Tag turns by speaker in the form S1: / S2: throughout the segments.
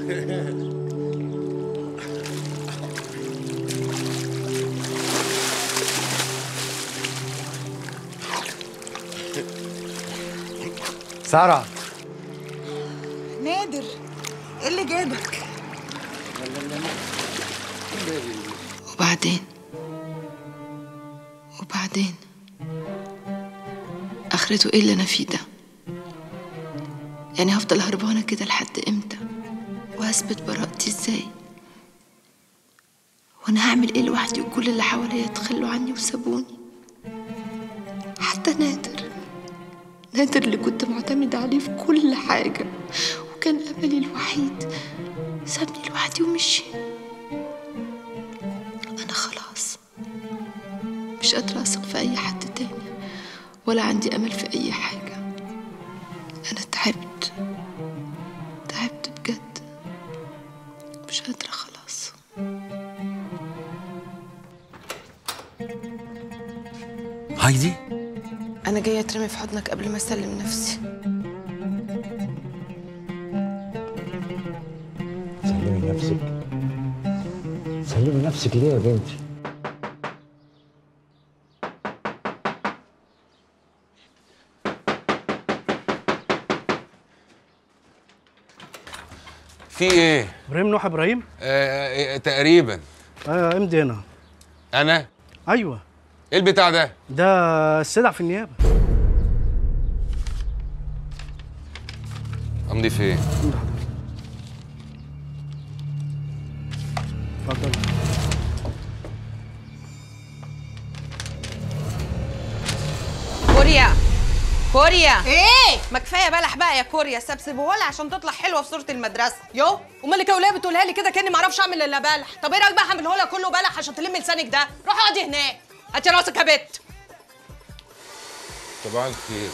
S1: سارة
S2: نادر ايه اللي جابك
S3: وبعدين وبعدين اخرته ايه اللي انا فيه ده يعني هفضل هربانه كده لحد امتى وهثبت براءتي ازاي وانا هعمل ايه لوحدي وكل اللي حواليا تخلوا عني وسابوني حتى نادر نادر اللي كنت معتمدة عليه في كل حاجة وكان أملي الوحيد سابني لوحدي ومشي أنا خلاص مش قادرة أثق في أي حد تاني ولا عندي أمل في أي حاجة أنا تعبت تعبت بجد مش قادرة خلاص
S4: هايدي
S3: أنا جاية أترمي في حضنك قبل ما أسلم نفسي
S1: سلمي نفسك سلمي نفسك ليه يا بنتي
S5: في ايه؟
S6: ابراهيم نوح ابراهيم
S5: آه آه تقريبا
S6: آه امضي هنا
S5: انا
S6: ايوه
S5: ايه البتاع ده؟
S6: ده السلع في النيابه
S5: امضي في ايه؟
S6: اتفضل
S7: كوريا كوريا
S2: ايه
S7: ما كفايه بلح بقى يا كوريا سبسبوها لي عشان تطلع حلوه في صوره المدرسه
S2: يو امال يا وليه بتقولها لي كده كاني ما اعرفش اعمل الا بلح طب ايه رايك بقى اعمله لها كله بلح عشان تلمي لسانك ده روحي اقعدي هناك هاتي راسك يا بت
S5: صباح الخير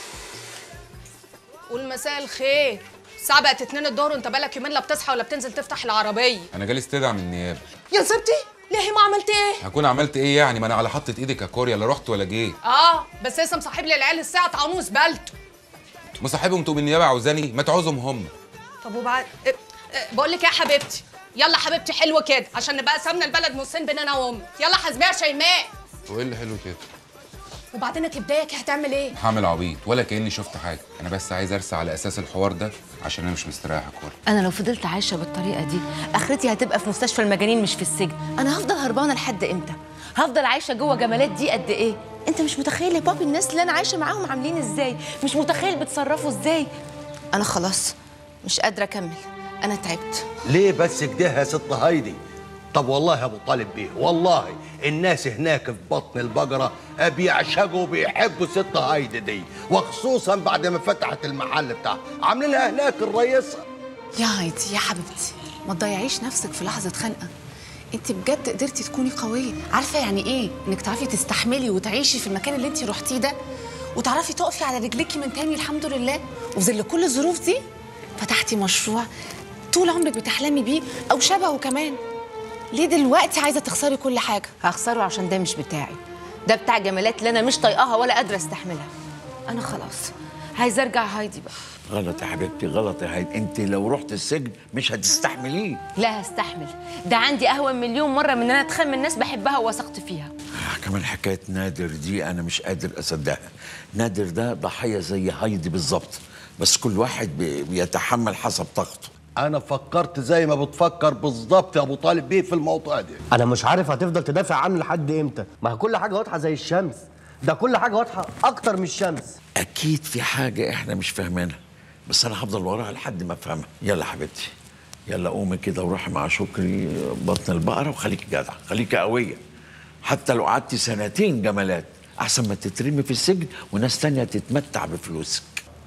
S2: قول مساء الخير الساعة بقت 2 الظهر وانت بقالك يومين لا بتصحى ولا بتنزل تفتح العربية
S5: انا جالي استدعاء من النيابه
S2: يا نصيبتي ليه ما عملت ايه؟
S5: هكون عملت ايه يعني ما انا على حطة ايدك يا كوريا لا رحت ولا جيت
S2: اه بس لسه مصاحب لي العيال الساعة طعموس بلته
S5: مصاحبهم تقوم النيابه عاوزاني ما تعوزهم هم
S2: طب وبعد إيه، إيه، بقول لك ايه يا حبيبتي يلا حبيبتي حلو كده عشان نبقى سابنا البلد نصين بين انا وامي يلا حاسبيها يا شيماء
S5: وايه اللي حلو كده
S2: وبعدين كبدايك هتعمل ايه؟
S5: هعمل عبيط ولا كاني شفت حاجه انا بس عايز ارسى على اساس الحوار ده عشان انا مش مستريح يا كوريا
S8: انا لو فضلت عايشه بالطريقه دي اخرتي هتبقى في مستشفى المجانين مش في السجن انا هفضل هربانه لحد امتى هفضل عايشه جوه جمالات دي قد ايه انت مش متخيل يا بابي الناس اللي انا عايشه معاهم عاملين ازاي مش متخيل بيتصرفوا ازاي انا خلاص مش قادره اكمل انا تعبت
S9: ليه بس كده يا ست هايدي طب والله يا ابو طالب بيه والله الناس هناك في بطن البقره بيعشقوا وبيحبوا ست هايدي دي وخصوصا بعد ما فتحت المحل بتاعها عاملين لها هناك الرئيسه
S10: يا هايدي يا حبيبتي ما تضيعيش نفسك في لحظة خنقة انت بجد قدرتي تكوني قوية عارفة يعني ايه انك تعرفي تستحملي وتعيشي في المكان اللي انت رحتيه ده وتعرفي تقفي على رجليكي من تاني الحمد لله وفي ظل كل الظروف دي فتحتي مشروع طول عمرك بتحلمي بيه او شبهه كمان ليه دلوقتي عايزة تخسري كل حاجة
S8: هخسره عشان ده مش بتاعي ده بتاع جمالات اللي انا مش طايقاها ولا قادره استحملها انا خلاص عايزه ارجع هايدي بقى
S11: غلط يا حبيبتي غلط يا هايدي انت لو رحت السجن مش هتستحمليه
S8: لا هستحمل ده عندي اهون مليون مره من ان انا اتخان من الناس بحبها ووثقت فيها
S11: آه، كمان حكايه نادر دي انا مش قادر اصدقها نادر ده ضحيه زي هايدي بالظبط بس كل واحد بي- بيتحمل حسب طاقته
S9: انا فكرت زي ما بتفكر بالظبط يا ابو طالب بيه في الموضوع ده
S1: انا مش عارف هتفضل تدافع عنه لحد امتى ما هي كل حاجه واضحه زي الشمس ده كل حاجه واضحه اكتر من الشمس
S11: اكيد في حاجه احنا مش فاهمينها بس انا هفضل وراها لحد ما افهمها يلا حبيبتي يلا قومي كده وروحي مع شكري بطن البقره وخليكي جدعه خليكي قويه حتى لو قعدتي سنتين جمالات احسن ما تترمي في السجن وناس تانية تتمتع بفلوسك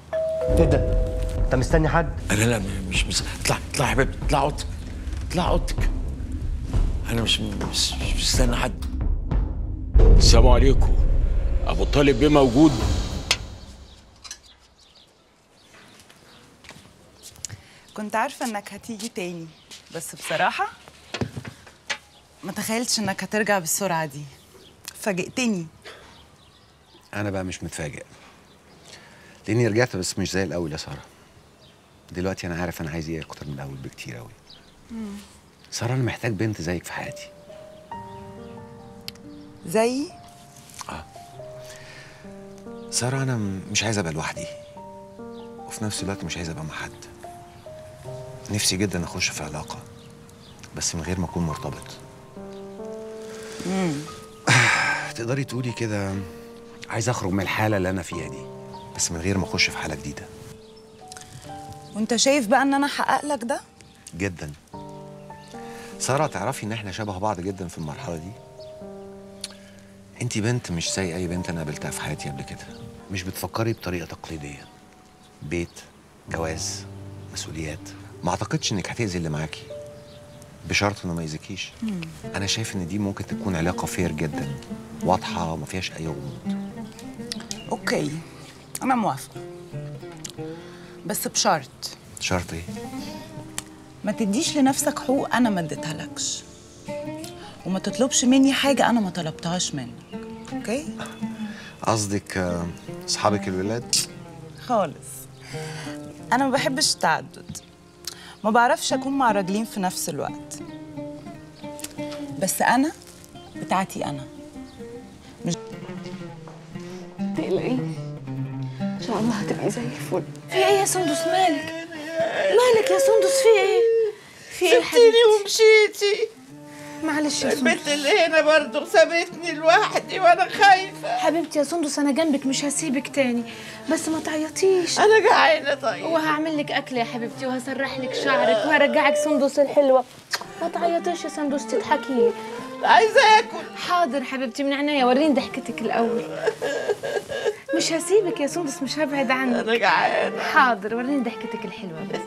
S1: ايه ده انت مستني حد
S11: انا لا مش مش اطلع اطلع يا حبيبتي اطلع اوضتك اطلع اوضتك انا مش مش, مش مستني حد
S12: السلام عليكم ابو طالب بيه موجود
S13: كنت عارفة انك هتيجي تاني بس بصراحة ما تخيلتش انك هترجع بالسرعة دي فاجئتني
S14: انا بقى مش متفاجئ لاني رجعت بس مش زي الاول يا ساره دلوقتي انا عارف انا عايز ايه اكتر من الاول بكتير قوي ساره انا محتاج بنت زيك في حياتي
S13: زي
S14: ساره انا م- مش عايز ابقى لوحدي وفي نفس الوقت مش عايز ابقى مع حد نفسي جدا اخش في علاقه بس من غير ما اكون مرتبط تقدري تقولي كده عايز اخرج من الحاله اللي انا فيها دي بس من غير ما اخش في حاله جديده
S13: وانت شايف بقى ان انا احقق لك ده
S14: جدا ساره تعرفي ان احنا شبه بعض جدا في المرحله دي انتي بنت مش زي اي بنت انا قابلتها في حياتي قبل كده مش بتفكري بطريقه تقليديه بيت جواز مسؤوليات ما اعتقدش انك هتاذي اللي معاكي بشرط انه ما يأذيكيش انا شايف ان دي ممكن تكون علاقه فير جدا واضحه وما فيهاش اي غموض
S13: اوكي انا موافقه بس بشرط
S14: شرط ايه
S13: ما تديش لنفسك حقوق انا ما اديتهالكش وما تطلبش مني حاجه انا ما طلبتهاش منك اوكي
S14: قصدك آه، اصحابك الولاد
S13: خالص انا ما بحبش التعدد ما بعرفش اكون مع راجلين في نفس الوقت بس انا بتاعتي انا مش
S8: تقلقي ان شاء الله هتبقي زي الفل في ايه يا سندس مالك مالك يا سندس في ايه في ايه
S15: سبتيني ومشيتي
S8: معلش يا
S15: البنت
S8: سندس
S15: اللي هنا برضه سابتني لوحدي وانا خايفه
S8: حبيبتي يا سندس انا جنبك مش هسيبك تاني بس ما تعيطيش
S15: انا جعانه طيب
S8: وهعمل لك اكل يا حبيبتي وهسرح لك شعرك وهرجعك سندس الحلوه ما تعيطيش يا سندس تضحكي لي
S15: عايزه اكل
S8: حاضر حبيبتي من عينيا وريني ضحكتك الاول مش هسيبك يا سندس مش هبعد عنك
S15: انا جعانه
S8: حاضر وريني ضحكتك الحلوه بس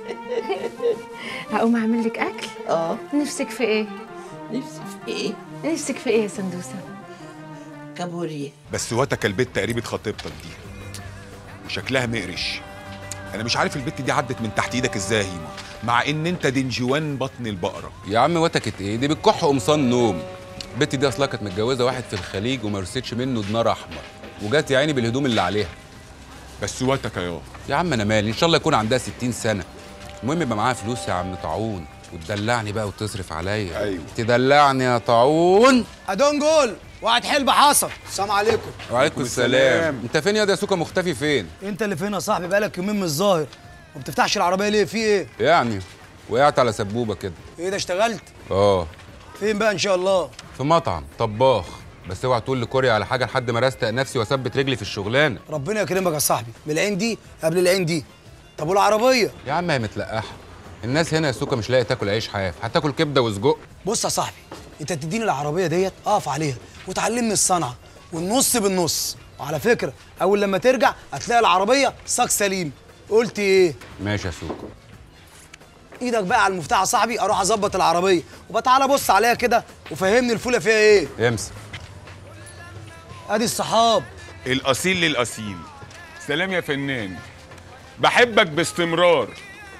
S8: هقوم اعمل لك اكل
S15: اه
S8: نفسك في ايه
S15: نفسي في ايه
S8: نفسك في ايه يا سندوسه
S15: كابوريا
S16: بس واتك البت قريبة خطيبتك دي وشكلها مقرش انا مش عارف البت دي عدت من تحت ايدك ازاي يا هيما مع ان انت دنجوان بطن البقره
S5: يا عم وتكت ايه دي بتكح قمصان نوم البت دي اصلها كانت متجوزه واحد في الخليج وما رستش منه دينار احمر وجات يا عيني بالهدوم اللي عليها
S16: بس واتك يا
S5: يا عم انا مالي ان شاء الله يكون عندها 60 سنه المهم يبقى معاها فلوس يا عم طاعون وتدلعني بقى وتصرف عليا
S16: ايوه
S5: تدلعني يا طاعون
S6: ادون جول واحد حلبة حصل السلام عليكم
S5: وعليكم السلام انت فين يا ده سوكا مختفي فين
S6: انت اللي فين يا صاحبي بقالك يومين مش ظاهر ما بتفتحش العربيه ليه في ايه
S5: يعني وقعت على سبوبه كده
S6: ايه ده اشتغلت
S5: اه
S6: فين بقى ان شاء الله
S5: في مطعم طباخ بس اوعى تقول لكوريا على حاجه لحد ما رستق نفسي واثبت رجلي في الشغلانه
S6: ربنا يكرمك يا صاحبي من العين دي قبل العين دي طب والعربيه
S5: يا عم هي متلقحه الناس هنا يا سوكا مش لاقي تاكل عيش حاف هتاكل كبده وسجق
S6: بص يا صاحبي انت تديني العربيه ديت اقف عليها وتعلمني الصنعه والنص بالنص وعلى فكره اول لما ترجع هتلاقي العربيه صاج سليم قلت ايه
S5: ماشي يا سوكا
S6: ايدك بقى على المفتاح يا صاحبي اروح اظبط العربيه وبتعالى بص عليها كده وفهمني الفوله فيها ايه
S5: امسك
S6: ادي الصحاب
S16: الاصيل للاصيل سلام يا فنان بحبك باستمرار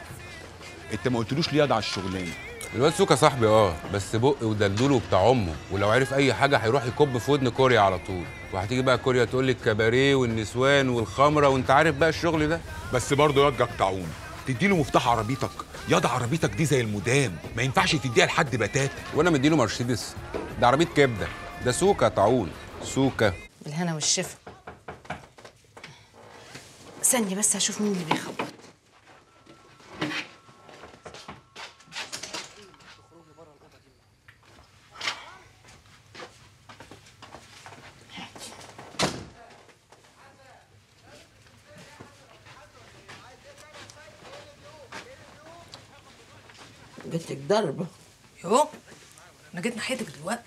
S16: انت ما قلتلوش ليه على الشغلانه
S5: الواد سوكا صاحبي اه بس بق ودلدول وبتاع امه ولو عرف اي حاجه هيروح يكب في ودن كوريا على طول وهتيجي بقى كوريا تقول لي الكباريه والنسوان والخمره وانت عارف بقى الشغل ده
S16: بس برضه ياض جاك طاعون تديله مفتاح عربيتك ياض عربيتك دي زي المدام ما ينفعش تديها لحد بتاتا
S5: وانا مديله مرسيدس ده عربيه كبده ده سوكا طاعون سوكا
S2: بالهنا والشفا ثانية بس هشوف مين اللي بيخبط
S15: جاتلك ضربه
S2: يو انا جيت ناحيتك دلوقتي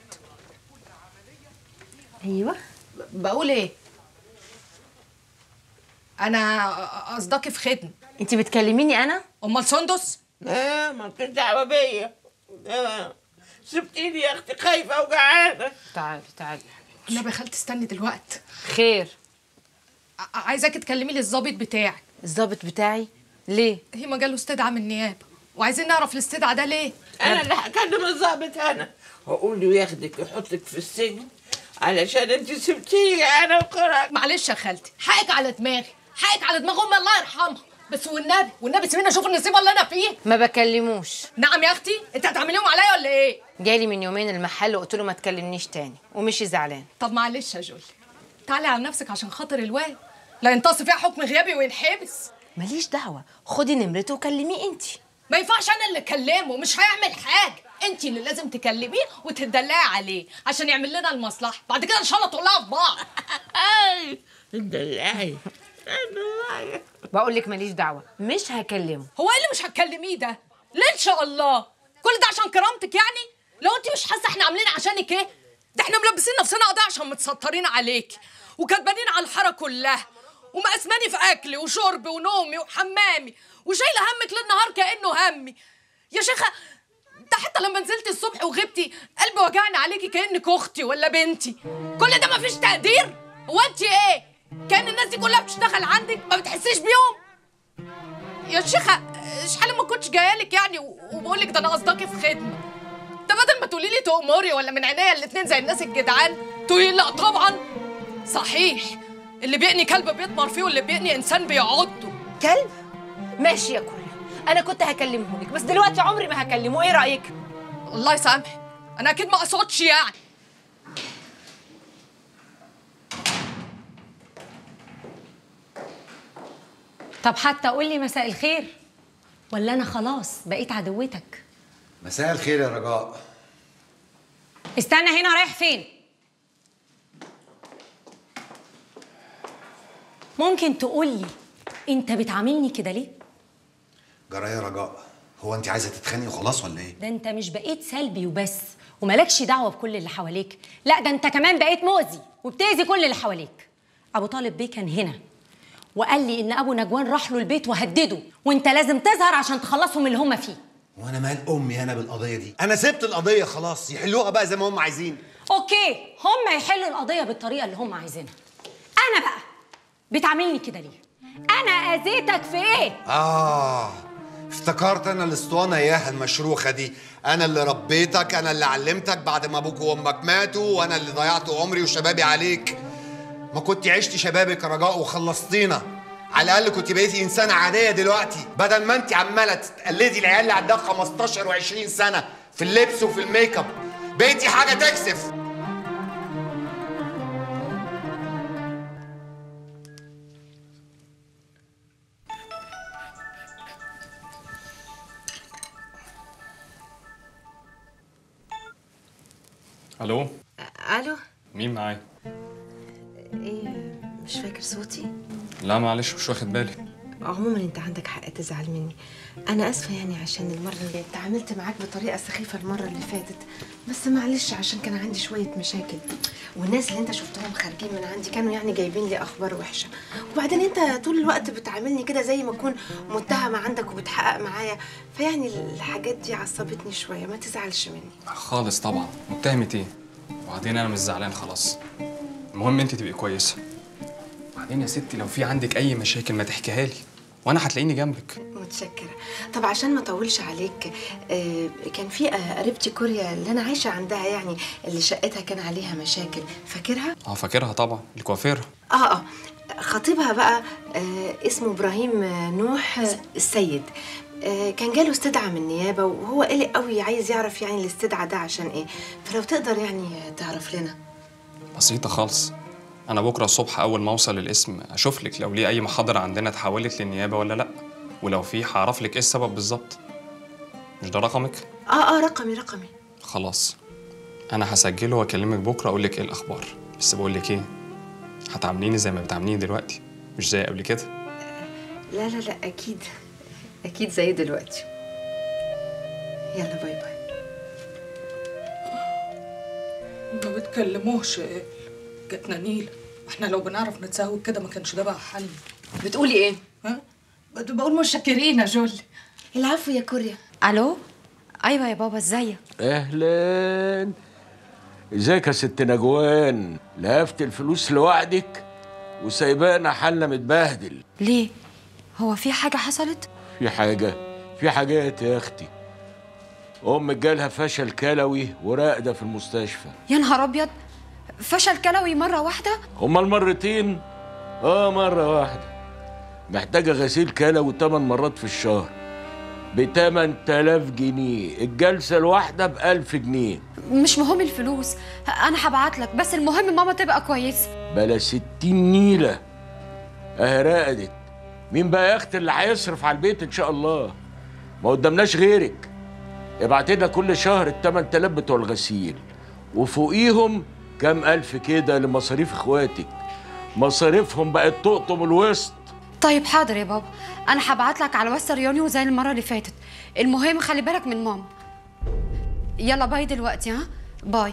S8: ايوه
S2: بقول ايه انا قصدكي في خدمه
S8: انت بتكلميني انا
S2: امال سندس
S15: لا ما انتش دعوه بيا لا. سبتيني يا اختي خايفه وجعانه
S2: تعالي تعالي النبي يا خالتي استني دلوقتي
S8: خير
S2: ع- عايزاكي تكلمي لي الظابط بتاعك
S8: الظابط بتاعي ليه
S2: هي جاله استدعاء من النيابه وعايزين نعرف الاستدعاء ده ليه
S15: انا اللي هكلم الظابط انا واقول له ياخدك ويحطك في السجن علشان انت سبتيني انا وقرأت
S2: معلش يا خالتي حقك على دماغي حقك على دماغ امي الله يرحمها بس والنبي والنبي سيبيني اشوف النصيبه اللي انا فيه
S8: ما بكلموش
S2: نعم يا اختي انت هتعمليهم عليا ولا ايه
S8: جالي من يومين المحل وقلت له ما تكلمنيش تاني ومشي زعلان
S2: طب معلش يا جولي تعالي على نفسك عشان خاطر الواد لا ينتصف فيها حكم غيابي وينحبس
S8: ماليش دعوه خدي نمرته وكلميه انت
S2: ما ينفعش انا اللي اكلمه مش هيعمل حاجه انت اللي لازم تكلميه وتدلعي عليه عشان يعمل لنا المصلحه بعد كده ان شاء الله تقولها في بعض
S15: دلعي
S8: بقول لك ماليش دعوه مش هكلمه
S2: هو ايه اللي مش هتكلميه ده ليه ان شاء الله كل ده عشان كرامتك يعني لو انت مش حاسه احنا عاملين عشانك ايه ده احنا ملبسين نفسنا قضيه عشان متسترين عليك وكاتبانين على الحاره كلها ومقسماني في اكلي وشربي ونومي وحمامي وشايله همك ليل نهار كانه همي يا شيخه ده حتى لما نزلت الصبح وغبتي قلبي وجعني عليكي كانك اختي ولا بنتي كل ده مفيش تقدير هو انت ايه كان الناس دي كلها بتشتغل عندك ما بتحسيش بيهم يا شيخه شحال ما كنتش جايالك يعني وبقول لك ده انا قصدكي في خدمه ده بدل ما تقولي لي تأمري ولا من عينيا الاتنين زي الناس الجدعان تقولي لا طبعا صحيح اللي بيقني كلب بيطمر فيه واللي بيقني انسان بيعضه
S8: كلب ماشي يا كوريا انا كنت هكلمه لك بس دلوقتي عمري ما هكلمه ايه رايك
S2: الله يسامحك انا اكيد ما اقصدش يعني
S17: طب حتى قول لي مساء الخير ولا انا خلاص بقيت عدوتك
S14: مساء الخير يا رجاء
S17: استنى هنا رايح فين ممكن تقول لي انت بتعاملني كده ليه
S14: جرى يا رجاء هو انت عايزه تتخانقي وخلاص ولا ايه
S17: ده انت مش بقيت سلبي وبس وملكش دعوه بكل اللي حواليك لا ده انت كمان بقيت مؤذي وبتاذي كل اللي حواليك ابو طالب بيه كان هنا وقال لي ان ابو نجوان راح له البيت وهدده وانت لازم تظهر عشان تخلصهم من اللي هم فيه
S14: وانا مال امي انا بالقضيه دي انا سبت القضيه خلاص يحلوها بقى زي ما هم عايزين
S17: اوكي هم يحلوا القضيه بالطريقه اللي هم عايزينها انا بقى بتعاملني كده ليه انا اذيتك في ايه
S14: اه افتكرت انا الاسطوانه اياها المشروخه دي انا اللي ربيتك انا اللي علمتك بعد ما ابوك وامك ماتوا وانا اللي ضيعت عمري وشبابي عليك ما كنت عشت شبابك يا رجاء وخلصتينا على الاقل كنت بقيتي انسانه عاديه دلوقتي بدل ما انت عماله تقلدي العيال اللي عندها 15 و20 سنه في اللبس وفي الميك اب بقيتي حاجه تكسف
S18: الو
S8: الو
S18: مين معايا
S8: ايه مش فاكر صوتي
S18: لا معلش مش واخد بالي
S8: عموما انت عندك حق تزعل مني انا اسفه يعني عشان المره اللي اتعاملت معاك بطريقه سخيفه المره اللي فاتت بس معلش عشان كان عندي شويه مشاكل والناس اللي انت شفتهم خارجين من عندي كانوا يعني جايبين لي اخبار وحشه وبعدين انت طول الوقت بتعاملني كده زي ما اكون متهمه عندك وبتحقق معايا فيعني الحاجات دي عصبتني شويه ما تزعلش مني
S18: خالص طبعا متهمة ايه وبعدين انا مش زعلان خلاص المهم انت تبقي كويسه بعدين يا ستي لو في عندك اي مشاكل ما تحكيها لي وانا هتلاقيني جنبك
S8: متشكرة طب عشان ما اطولش عليك آه، كان في آه، قريبتي كوريا اللي انا عايشة عندها يعني اللي شقتها كان عليها مشاكل فاكرها؟
S18: اه فاكرها طبعا الكوافير
S8: اه اه خطيبها بقى آه، اسمه ابراهيم آه، نوح آه، السيد آه، كان جاله استدعاء من النيابة وهو قلق قوي عايز يعرف يعني الاستدعاء ده عشان ايه فلو تقدر يعني آه، تعرف لنا
S18: بسيطه خالص انا بكره الصبح اول ما اوصل القسم اشوف لك لو ليه اي محاضره عندنا اتحولت للنيابه ولا لا ولو في هعرف لك ايه السبب بالظبط مش ده رقمك
S8: اه اه رقمي رقمي
S18: خلاص انا هسجله واكلمك بكره اقول لك ايه الاخبار بس بقول لك ايه هتعامليني زي ما بتعامليني دلوقتي مش زي قبل كده
S8: لا لا لا اكيد اكيد زي دلوقتي يلا باي باي
S2: ما بتكلموش جاتنا نيلة احنا لو بنعرف نتساوي كده ما كانش ده بقى حل
S8: بتقولي ايه؟
S2: ها؟ بت- بقول متشكرين يا جولي
S8: العفو يا كوريا
S17: الو ايوه يا بابا ازيك
S12: اهلا ازيك يا ست نجوان لهفت الفلوس لوحدك وسايبانا حالنا متبهدل
S17: ليه هو في حاجه حصلت
S12: في حاجه في حاجات يا اختي امك جالها فشل كلوي وراقده في المستشفى
S17: يا نهار ابيض فشل كلوي مره واحده
S12: هما المرتين اه مره واحده محتاجه غسيل كلوي 8 مرات في الشهر ب 8000 جنيه الجلسه الواحده ب 1000 جنيه
S17: مش مهم الفلوس انا هبعت لك بس المهم ماما تبقى كويسه
S12: بلا 60 نيله اهي رقدت مين بقى يا اختي اللي هيصرف على البيت ان شاء الله ما قدامناش غيرك ابعت لنا كل شهر ال 8000 بتوع الغسيل وفوقيهم كام الف كده لمصاريف اخواتك مصاريفهم بقت تقطم الوسط
S17: طيب حاضر يا بابا انا هبعت لك على واتس ريونيو زي المره اللي فاتت المهم خلي بالك من ماما يلا باي دلوقتي ها باي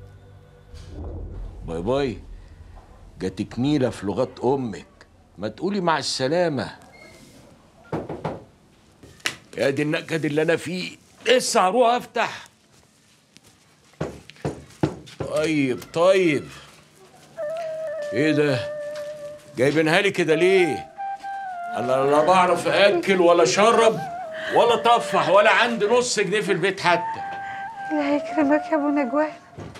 S12: باي باي جاتك نيله في لغات امك ما تقولي مع السلامه يا دي النكد اللي انا فيه لسه هروح افتح طيب طيب ايه ده جايبينها لي كده ليه انا لا بعرف اكل ولا اشرب ولا طفح ولا عندي نص جنيه في البيت حتى
S19: الله يكرمك يا ابو نجوان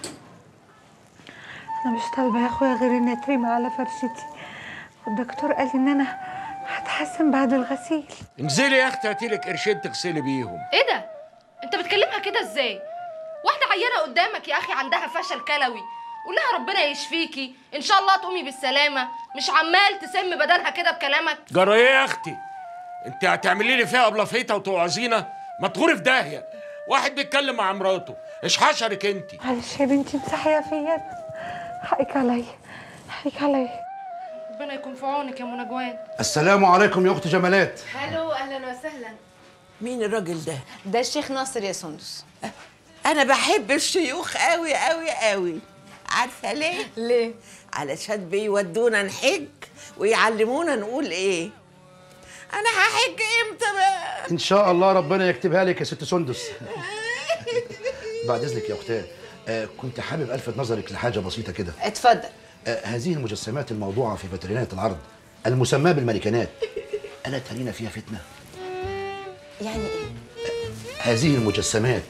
S19: انا مش طالبه يا اخويا غير اني اترمي على فرشتي والدكتور قال ان انا هتحسن بعد الغسيل
S12: انزلي يا اختي هاتيلك قرشين تغسلي بيهم
S2: ايه ده انت بتكلمها كده ازاي واحده عيانه قدامك يا اخي عندها فشل كلوي قول لها ربنا يشفيكي ان شاء الله تقومي بالسلامه مش عمال تسم بدنها كده بكلامك
S12: جرى ايه يا اختي انت هتعملي لي فيها بلافيته وتوعظينا ما تغوري في داهيه واحد بيتكلم مع مراته ايش حشرك انت
S19: معلش يا بنتي مسحيه فيا حقك عليا حقك عليا
S2: ربنا يكون في عونك يا منى جوان
S20: السلام عليكم يا اخت جمالات
S7: هلو اهلا وسهلا
S15: مين الراجل ده
S8: ده الشيخ ناصر يا سندس
S15: انا بحب الشيوخ قوي قوي قوي عارفه ليه
S8: ليه
S15: علشان بيودونا نحج ويعلمونا نقول ايه انا هحج امتى بقى
S20: ان شاء الله ربنا يكتبها لك يا ست سندس بعد اذنك يا اختاه آه كنت حابب الفت نظرك لحاجه بسيطه كده
S8: اتفضل
S20: آه هذه المجسمات الموضوعه في فيترينات العرض المسماه بالمانيكانات الا ترين فيها فتنه
S8: يعني ايه
S20: هذه المجسمات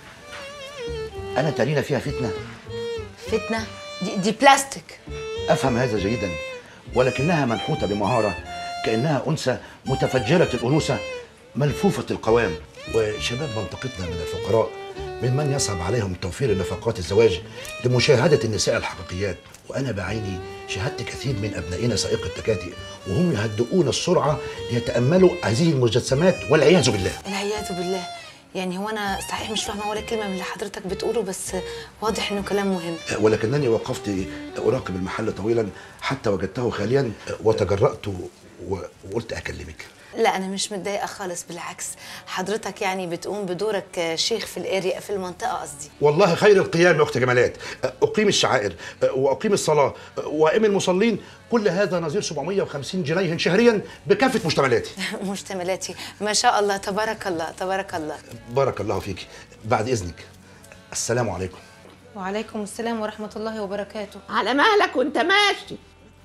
S20: الا ترين فيها فتنه
S8: فتنه دي, دي بلاستيك
S20: افهم هذا جيدا ولكنها منحوته بمهاره كانها انثى متفجره الانوثه ملفوفه القوام وشباب منطقتنا من الفقراء ممن يصعب عليهم توفير نفقات الزواج لمشاهده النساء الحقيقيات وانا بعيني شاهدت كثير من ابنائنا سائق التكاتك وهم يهدؤون السرعه ليتاملوا هذه المجسمات والعياذ بالله
S8: العياذ بالله يعني هو انا صحيح مش فاهمه ولا كلمه من اللي حضرتك بتقوله بس واضح انه كلام مهم
S20: ولكنني وقفت اراقب المحل طويلا حتى وجدته خاليا وتجرأت و- وقلت اكلمك
S8: لا انا مش متضايقه خالص بالعكس حضرتك يعني بتقوم بدورك شيخ في الاريا في المنطقه قصدي
S20: والله خير القيام يا اخت جمالات اقيم الشعائر واقيم الصلاه وائم المصلين كل هذا نظير 750 جنيه شهريا بكافه مشتملاتي
S8: مشتملاتي ما شاء الله تبارك الله تبارك الله
S20: بارك الله فيك بعد اذنك السلام عليكم
S8: وعليكم السلام ورحمه الله وبركاته
S15: على مهلك وانت ماشي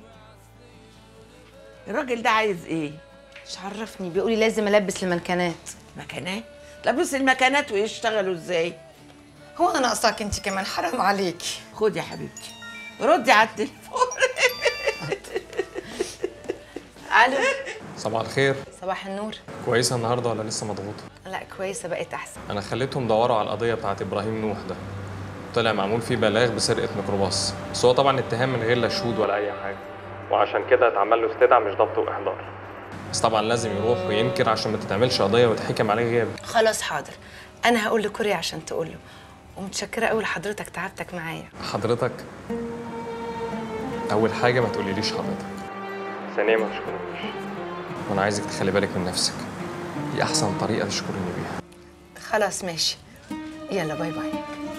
S15: الراجل ده عايز ايه
S8: مش عرفني بيقولي لازم البس المكانات
S15: مكانات لبس المكانات ويشتغلوا ازاي
S8: هو انا ناقصاك انت كمان حرام عليكي
S15: خدي يا حبيبتي ردي على التليفون
S8: الو
S18: صباح الخير
S8: صباح النور
S18: كويسه النهارده ولا لسه مضغوطه
S8: لا كويسه بقت احسن
S18: انا خليتهم دوروا على القضيه بتاعت ابراهيم نوح ده طلع معمول فيه بلاغ بسرقه ميكروباص بس هو طبعا اتهام من غير لا شهود ولا اي حاجه وعشان كده اتعمل له استدعاء مش ضبط واحضار بس طبعا لازم يروح وينكر عشان ما تتعملش قضيه ويتحكم عليه غياب
S8: خلاص حاضر انا هقول لكوريا عشان تقول له ومتشكره قوي لحضرتك تعبتك معايا
S18: حضرتك اول حاجه ما تقوليليش حضرتك ثانيا ما تشكرنيش وانا عايزك تخلي بالك من نفسك دي احسن طريقه تشكريني بيها
S8: خلاص ماشي يلا باي باي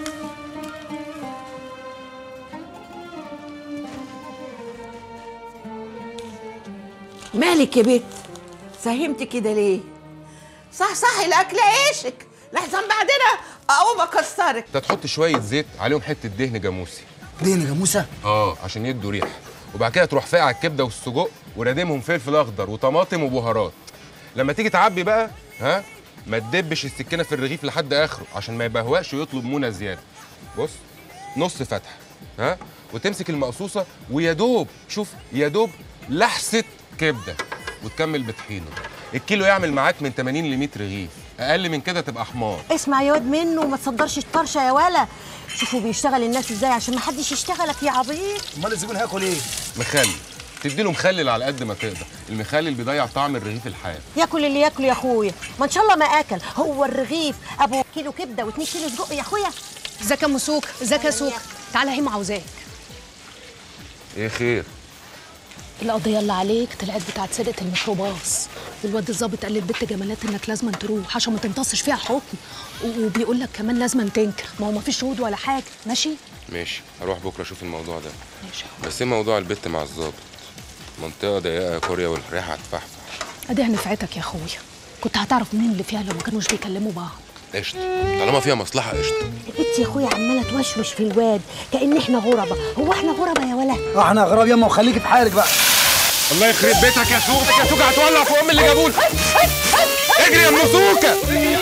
S15: مالك يا بت فهمت كده ليه صح صح الاكل عيشك لحسن بعدين اقوم اكسرك
S5: انت تحط شويه زيت عليهم حته دهن جاموسي
S6: دهن جاموسه
S5: اه عشان يدوا ريحه وبعد كده تروح فاقع الكبده والسجق ورادمهم فلفل اخضر وطماطم وبهارات لما تيجي تعبي بقى ها ما تدبش السكينه في الرغيف لحد اخره عشان ما يبهوقش ويطلب منى زياده بص نص فتحه ها وتمسك المقصوصه ويا دوب شوف يا دوب لحسه كبده وتكمل بطحينه الكيلو يعمل معاك من 80 ل 100 رغيف اقل من كده تبقى حمار
S21: اسمع يا واد منه وما تصدرش الطرشه يا ولا شوفوا بيشتغل الناس ازاي عشان ما حدش يشتغلك يا عبيط
S6: امال الزبون هياكل ايه
S5: مخلل تديله مخلل على قد ما تقدر المخلل بيضيع طعم الرغيف الحاد
S21: ياكل اللي ياكله يا اخويا ما ان شاء الله ما اكل هو الرغيف ابو كيلو كبده و2 كيلو سجق يا اخويا
S2: ازيك يا ام سوق ازيك يا سوق تعالى هي عاوزاك
S5: ايه خير
S22: القضية اللي عليك طلعت بتاعت سرقة الميكروباص والواد الظابط قال للبت جمالات انك لازم تروح عشان ما تمتصش فيها حكم و- وبيقول لك كمان لازم تنكر ما هو ما فيش شهود ولا حاجة ماشي
S5: ماشي هروح بكره اشوف الموضوع ده بس ايه موضوع البت مع الظابط منطقه ضيقه يا كوريا والريحه هتفحفح
S22: ادي نفعتك يا اخويا كنت هتعرف مين اللي فيها لو ما كانوش بيكلموا بعض
S5: قشطه طالما فيها مصلحه قشطه
S21: البت يا اخويا عماله توشوش في الواد كان احنا غربة هو احنا غربة يا ولا
S6: احنا غراب ياما وخليكي في حالك بقى
S5: الله يخرب بيتك يا سوق يا سوق هتولع في ام اللي جابونا اجري يا ام سوكه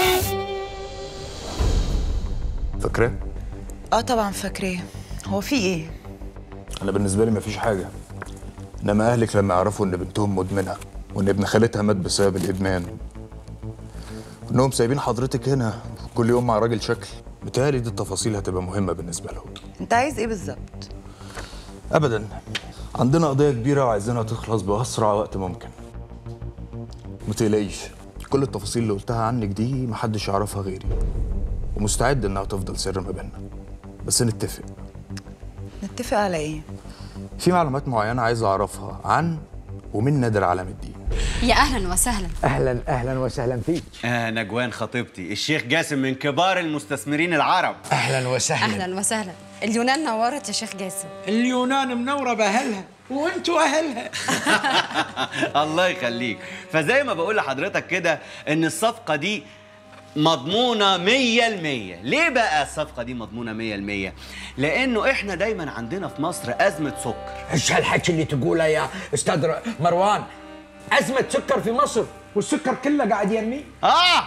S23: فاكراه؟
S13: اه طبعا فاكراه هو في ايه
S23: انا بالنسبه لي مفيش حاجه انما اهلك لما يعرفوا ان بنتهم مدمنه وان ابن خالتها مات بسبب الادمان وانهم سايبين حضرتك هنا كل يوم مع راجل شكل متهيألي دي التفاصيل هتبقى مهمه بالنسبه لهم
S13: انت عايز ايه بالظبط
S23: ابدا عندنا قضيه كبيره وعايزينها تخلص باسرع وقت ممكن متقلقيش كل التفاصيل اللي قلتها عنك دي محدش يعرفها غيري ومستعد انها تفضل سر ما بيننا بس نتفق
S13: نتفق على ايه
S23: في معلومات معينه عايز اعرفها عن ومن نادر علام الدين
S17: يا اهلا وسهلا
S24: اهلا اهلا وسهلا فيك
S25: آه نجوان خطيبتي الشيخ جاسم من كبار المستثمرين العرب
S24: اهلا وسهلا
S17: اهلا وسهلا اليونان نورت يا شيخ جاسم
S24: اليونان منوره باهلها وانتوا اهلها
S25: الله يخليك فزي ما بقول لحضرتك كده ان الصفقه دي مضمونة مية المية ليه بقى الصفقة دي مضمونة مية المية؟ لأنه إحنا دايما عندنا في مصر أزمة سكر
S24: ايش هالحكي اللي تقوله يا استاذ ر- مروان ازمه سكر في مصر والسكر كله قاعد يمي
S25: آه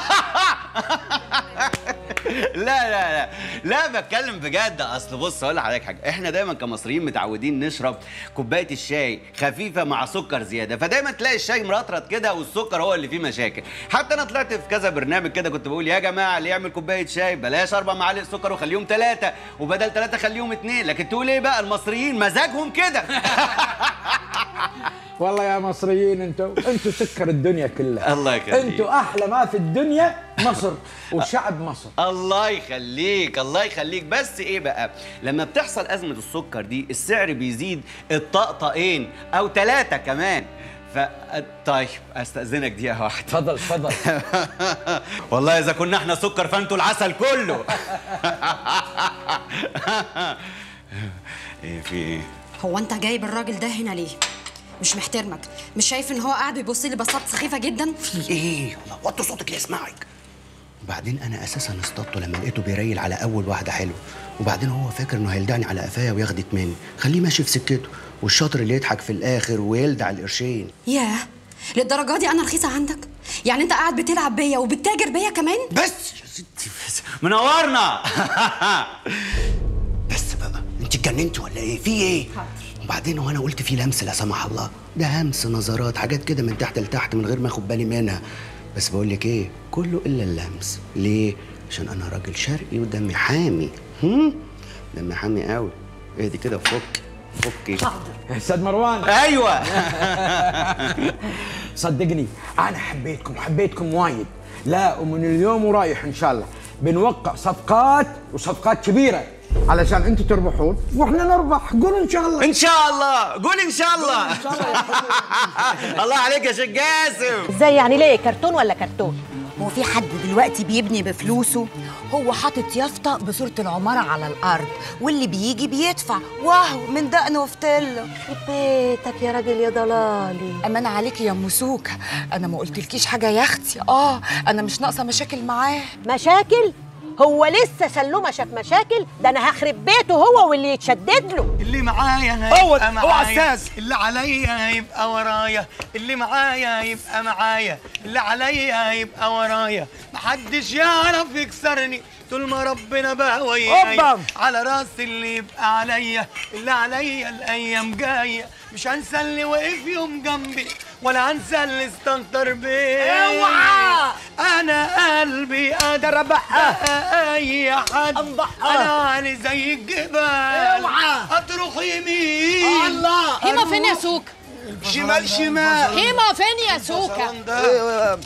S25: لا لا لا لا بتكلم بجد اصل بص اقول لحضرتك حاجه احنا دايما كمصريين متعودين نشرب كوبايه الشاي خفيفه مع سكر زياده فدايما تلاقي الشاي مرطرط كده والسكر هو اللي فيه مشاكل حتى انا طلعت في كذا برنامج كده كنت بقول يا جماعه اللي يعمل كوبايه شاي بلاش اربع معالق سكر وخليهم ثلاثه وبدل ثلاثه خليهم اثنين لكن تقول ايه بقى المصريين مزاجهم كده
S24: والله يا مصريين انتوا انتوا سكر الدنيا كلها
S25: الله يخليك.
S24: انتوا احلى ما في الدنيا مصر وشعب مصر
S25: الله يخليك الله يخليك بس ايه بقى لما بتحصل ازمه السكر دي السعر بيزيد الطقطقين او ثلاثه كمان ف طيب استاذنك دقيقه واحده
S24: اتفضل اتفضل
S25: والله اذا كنا احنا سكر فانتوا العسل كله ايه في ايه
S17: هو انت جايب الراجل ده هنا ليه مش محترمك مش شايف ان هو قاعد بيبص لي بصات سخيفه جدا
S25: في ايه وطي صوتك يسمعك وبعدين انا اساسا اصطدته لما لقيته بيريل على اول واحده حلوه وبعدين هو فاكر انه هيلدعني على قفايا وياخدك مني خليه ماشي في سكته والشاطر اللي يضحك في الاخر ويلدع القرشين
S17: ياه للدرجه دي انا رخيصه عندك يعني انت قاعد بتلعب بيا وبتتاجر بيا كمان
S25: بس يا ستي بس منورنا بس بقى انت اتجننتي ولا ايه في ايه وبعدين هو انا قلت في لمس لا سمح الله ده همس نظرات حاجات كده من تحت لتحت من غير ما اخد بالي منها بس بقول لك ايه كله الا اللمس ليه عشان انا راجل شرقي ودمي حامي هم دمي حامي قوي اهدي كده فك فكي
S24: استاذ مروان
S25: ايوه
S24: صدقني انا حبيتكم حبيتكم وايد لا ومن اليوم ورايح ان شاء الله بنوقع صفقات وصفقات كبيره علشان انتوا تربحون واحنا نربح قولوا ان شاء الله
S25: ان شاء الله قول ان شاء الله الله عليك يا شيخ جاسم
S21: ازاي يعني ليه كرتون ولا كرتون هو في حد دلوقتي بيبني بفلوسه هو حاطط يافطه بصوره العماره على الارض واللي بيجي بيدفع واو من دقنه وفتله بيتك يا راجل يا ضلالي
S10: امان عليكي يا ام سوكه انا ما قلتلكيش حاجه يا اختي اه انا مش ناقصه مشاكل معاه
S21: مشاكل هو لسه سلومه شاف مشاكل ده انا هخرب بيته هو واللي يتشدد له
S25: اللي معايا
S21: هو-
S25: هيبقى
S21: هو
S25: معايا
S21: أستاذ.
S25: اللي عليا هيبقى ورايا اللي معايا هيبقى معايا اللي عليا هيبقى ورايا محدش يعرف يكسرني طول ما ربنا بقى ويايا
S24: أوبا.
S25: على راس اللي يبقى عليا اللي عليا الايام جايه مش هنسى اللي وقف يوم جنبي
S1: ولا انسى اللي استنطر بيه
S15: اوعى!
S1: انا قلبي قادر بقى اي حد انا علي زي الجبال
S15: اوعى!
S1: اطرح يمين
S15: الله!
S2: هيما فين يا سوكا
S1: شمال شمال
S2: هيما فين يا سوكا
S6: ايه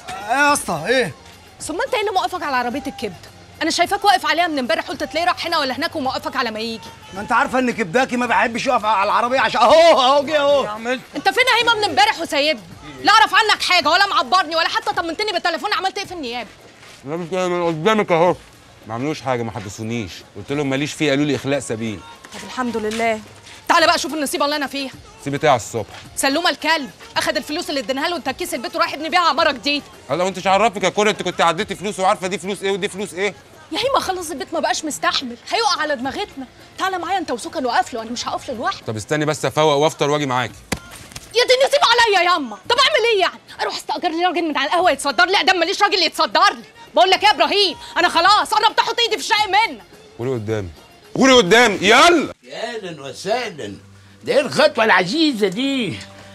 S6: يا اسطى ايه
S2: ثم انت ايه اللي موقفك على عربيه الكبده انا شايفاك واقف عليها من امبارح قلت تلاقيه راح هنا ولا هناك وموقفك على ما يجي
S6: ما انت عارفه ان كبداكي ما بيحبش يقف على العربيه عشان اهو اهو جه اهو
S2: انت فين يا هيما من امبارح وسايبني لا اعرف عنك حاجه ولا معبرني ولا حتى طمنتني بالتليفون عملت ايه في النيابه
S5: لا مش جاي من قدامك اهو ما عملوش حاجه ما حدثونيش قلت لهم ماليش فيه قالوا لي اخلاء سبيل
S2: طب الحمد لله تعالى بقى شوف النصيبه اللي انا فيها
S5: سيبت ايه على الصبح
S2: سلومه الكلب اخد الفلوس اللي اديناها له وانت كيس البيت وراح يبني بيها عماره جديده
S5: هلا وانت مش عرفك يا كوري انت كنت عديتي فلوس وعارفه دي فلوس ايه ودي فلوس ايه
S2: يا هيما خلص البيت ما بقاش مستحمل هيقع على دماغتنا تعالى معايا انت وسوكا نوقف له انا مش هقف له لوحدي
S5: طب استني بس افوق وافطر واجي معاكي
S2: يا دي نسيب عليا ياما طب اعمل ايه يعني اروح استاجر لي راجل من على القهوه يتصدر لي ادام ماليش راجل يتصدر لي بقول لك ايه يا ابراهيم انا خلاص قربت احط ايدي في الشقه منك
S5: قولي قدامي قولي قدامي يلا
S3: يا اهلا وسهلا ده ايه الخطوه العزيزه دي